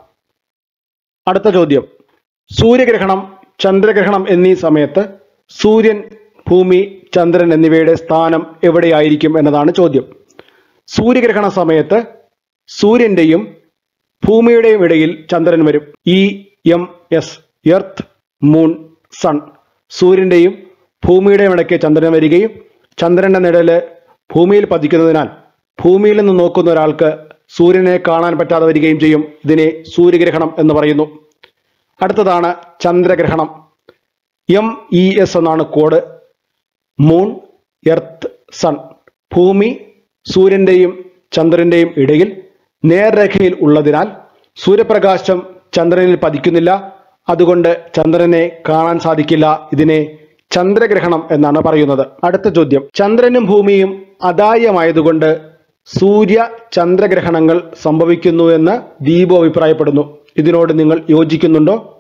അടുത്ത ചോദ്യം സൂര്യഗ്രഹണം ചന്ദ്രഗ്രഹണം എന്നീ സമയത്ത് സൂര്യൻ ഭൂമി ചന്ദ്രൻ എന്നിവയുടെ സ്ഥാനം എവിടെയായിരിക്കും എന്നതാണ് ചോദ്യം സൂര്യഗ്രഹണ സമയത്ത് സൂര്യന്റെയും ഭൂമിയുടെയും ഇടയിൽ ചന്ദ്രൻ വരും E M S earth moon sun സൂര്യന്റെയും ഭൂമിയുടെയും ഇടയ്ക്ക് ചന്ദ്രൻ വരികയും ചന്ദ്രന്റെ നിഴല് ഭൂമിയിൽ പതിക്കുന്നതിനാൽ ഭൂമിയിൽ നിന്ന് നോക്കുന്ന ഒരാൾക്ക് സൂര്യനെ കാണാൻ പറ്റാതെ വരികയും ചെയ്യും ഇതിനെ സൂര്യഗ്രഹണം എന്ന് പറയുന്നു അടുത്തതാണ് ചന്ദ്രഗ്രഹണം എം ഇ എസ് എന്നാണ് കോഡ് മൂൺ എർത്ത് സൺ ഭൂമി സൂര്യന്റെയും ചന്ദ്രന്റെയും ഇടയിൽ നേർരേഖയിൽ ഉള്ളതിനാൽ സൂര്യപ്രകാശം ചന്ദ്രനിൽ പതിക്കുന്നില്ല അതുകൊണ്ട് ചന്ദ്രനെ കാണാൻ സാധിക്കില്ല ഇതിനെ ചന്ദ്രഗ്രഹണം എന്നാണ് പറയുന്നത് അടുത്ത ചോദ്യം ചന്ദ്രനും ഭൂമിയും അദാര്യമായതുകൊണ്ട് സൂര്യ ചന്ദ്രഗ്രഹണങ്ങൾ സംഭവിക്കുന്നു എന്ന് ദീപു അഭിപ്രായപ്പെടുന്നു ഇതിനോട് നിങ്ങൾ യോജിക്കുന്നുണ്ടോ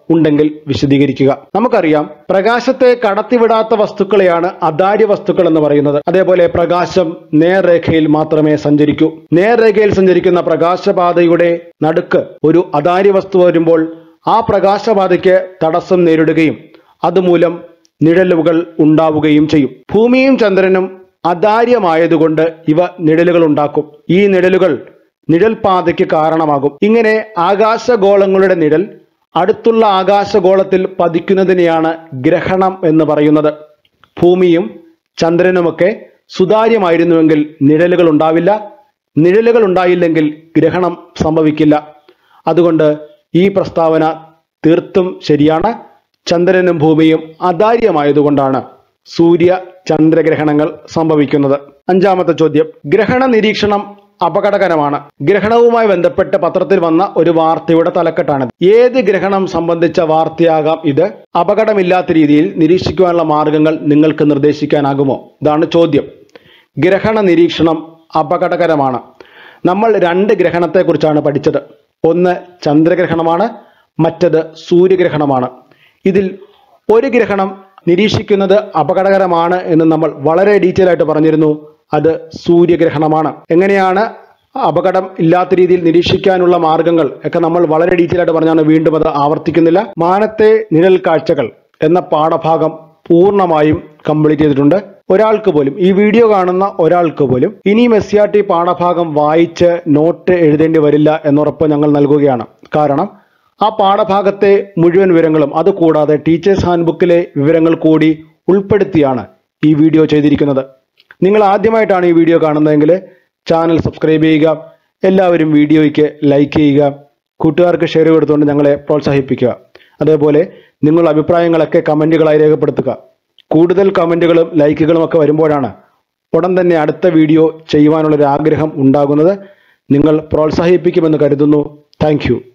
ഉണ്ടെങ്കിൽ വിശദീകരിക്കുക നമുക്കറിയാം പ്രകാശത്തെ കടത്തിവിടാത്ത വസ്തുക്കളെയാണ് അതാര്യ വസ്തുക്കൾ എന്ന് പറയുന്നത് അതേപോലെ പ്രകാശം നേർരേഖയിൽ മാത്രമേ സഞ്ചരിക്കൂ നേർരേഖയിൽ സഞ്ചരിക്കുന്ന പ്രകാശപാതയുടെ നടുക്ക് ഒരു അതാര്യ വസ്തു വരുമ്പോൾ ആ പ്രകാശപാതയ്ക്ക് തടസ്സം നേരിടുകയും അതുമൂലം നിഴലുകൾ ഉണ്ടാവുകയും ചെയ്യും ഭൂമിയും ചന്ദ്രനും അതാര്യമായതുകൊണ്ട് ഇവ നിഴലുകൾ ഉണ്ടാക്കും ഈ നിഴലുകൾ നിഴൽപാതയ്ക്ക് കാരണമാകും ഇങ്ങനെ ആകാശഗോളങ്ങളുടെ നിഴൽ അടുത്തുള്ള ആകാശഗോളത്തിൽ പതിക്കുന്നതിനെയാണ് ഗ്രഹണം എന്ന് പറയുന്നത് ഭൂമിയും ചന്ദ്രനുമൊക്കെ സുതാര്യമായിരുന്നുവെങ്കിൽ നിഴലുകൾ ഉണ്ടാവില്ല നിഴലുകൾ ഉണ്ടായില്ലെങ്കിൽ ഗ്രഹണം സംഭവിക്കില്ല അതുകൊണ്ട് ഈ പ്രസ്താവന തീർത്തും ശരിയാണ് ചന്ദ്രനും ഭൂമിയും അതാര്യമായതുകൊണ്ടാണ് സൂര്യ ചന്ദ്രഗ്രഹണങ്ങൾ സംഭവിക്കുന്നത് അഞ്ചാമത്തെ ചോദ്യം ഗ്രഹണ നിരീക്ഷണം അപകടകരമാണ് ഗ്രഹണവുമായി ബന്ധപ്പെട്ട് പത്രത്തിൽ വന്ന ഒരു വാർത്തയുടെ തലക്കെട്ടാണ് ഏത് ഗ്രഹണം സംബന്ധിച്ച വാർത്തയാകാം ഇത് അപകടമില്ലാത്ത രീതിയിൽ നിരീക്ഷിക്കുവാനുള്ള മാർഗങ്ങൾ നിങ്ങൾക്ക് നിർദ്ദേശിക്കാനാകുമോ ഇതാണ് ചോദ്യം ഗ്രഹണ നിരീക്ഷണം അപകടകരമാണ് നമ്മൾ രണ്ട് ഗ്രഹണത്തെക്കുറിച്ചാണ് പഠിച്ചത് ഒന്ന് ചന്ദ്രഗ്രഹണമാണ് മറ്റത് സൂര്യഗ്രഹണമാണ് ഇതിൽ ഒരു ഗ്രഹണം നിരീക്ഷിക്കുന്നത് അപകടകരമാണ് എന്ന് നമ്മൾ വളരെ ഡീറ്റെയിൽ ആയിട്ട് പറഞ്ഞിരുന്നു അത് സൂര്യഗ്രഹണമാണ് എങ്ങനെയാണ് അപകടം ഇല്ലാത്ത രീതിയിൽ നിരീക്ഷിക്കാനുള്ള മാർഗങ്ങൾ ഒക്കെ നമ്മൾ വളരെ ഡീറ്റെയിൽ ആയിട്ട് പറഞ്ഞാണ് വീണ്ടും അത് ആവർത്തിക്കുന്നില്ല മാനത്തെ നിഴൽ കാഴ്ചകൾ എന്ന പാഠഭാഗം പൂർണ്ണമായും കംപ്ലീറ്റ് ചെയ്തിട്ടുണ്ട് ഒരാൾക്ക് പോലും ഈ വീഡിയോ കാണുന്ന ഒരാൾക്ക് പോലും ഇനിയും എസ് സി ആർ ടി പാഠഭാഗം വായിച്ച് നോട്ട് എഴുതേണ്ടി വരില്ല എന്നുറപ്പ് ഞങ്ങൾ നൽകുകയാണ് കാരണം ആ പാഠഭാഗത്തെ മുഴുവൻ വിവരങ്ങളും അതുകൂടാതെ ടീച്ചേഴ്സ് ഹാൻഡ്ബുക്കിലെ വിവരങ്ങൾ കൂടി ഉൾപ്പെടുത്തിയാണ് ഈ വീഡിയോ ചെയ്തിരിക്കുന്നത് നിങ്ങൾ ആദ്യമായിട്ടാണ് ഈ വീഡിയോ കാണുന്നതെങ്കിൽ ചാനൽ സബ്സ്ക്രൈബ് ചെയ്യുക എല്ലാവരും വീഡിയോയ്ക്ക് ലൈക്ക് ചെയ്യുക കൂട്ടുകാർക്ക് ഷെയർ കൊടുത്തുകൊണ്ട് ഞങ്ങളെ പ്രോത്സാഹിപ്പിക്കുക അതേപോലെ നിങ്ങളുടെ അഭിപ്രായങ്ങളൊക്കെ കമൻറ്റുകളായി രേഖപ്പെടുത്തുക കൂടുതൽ കമൻറ്റുകളും ലൈക്കുകളും ഒക്കെ വരുമ്പോഴാണ് ഉടൻ തന്നെ അടുത്ത വീഡിയോ ചെയ്യുവാനുള്ളൊരു ആഗ്രഹം ഉണ്ടാകുന്നത് നിങ്ങൾ പ്രോത്സാഹിപ്പിക്കുമെന്ന് കരുതുന്നു താങ്ക്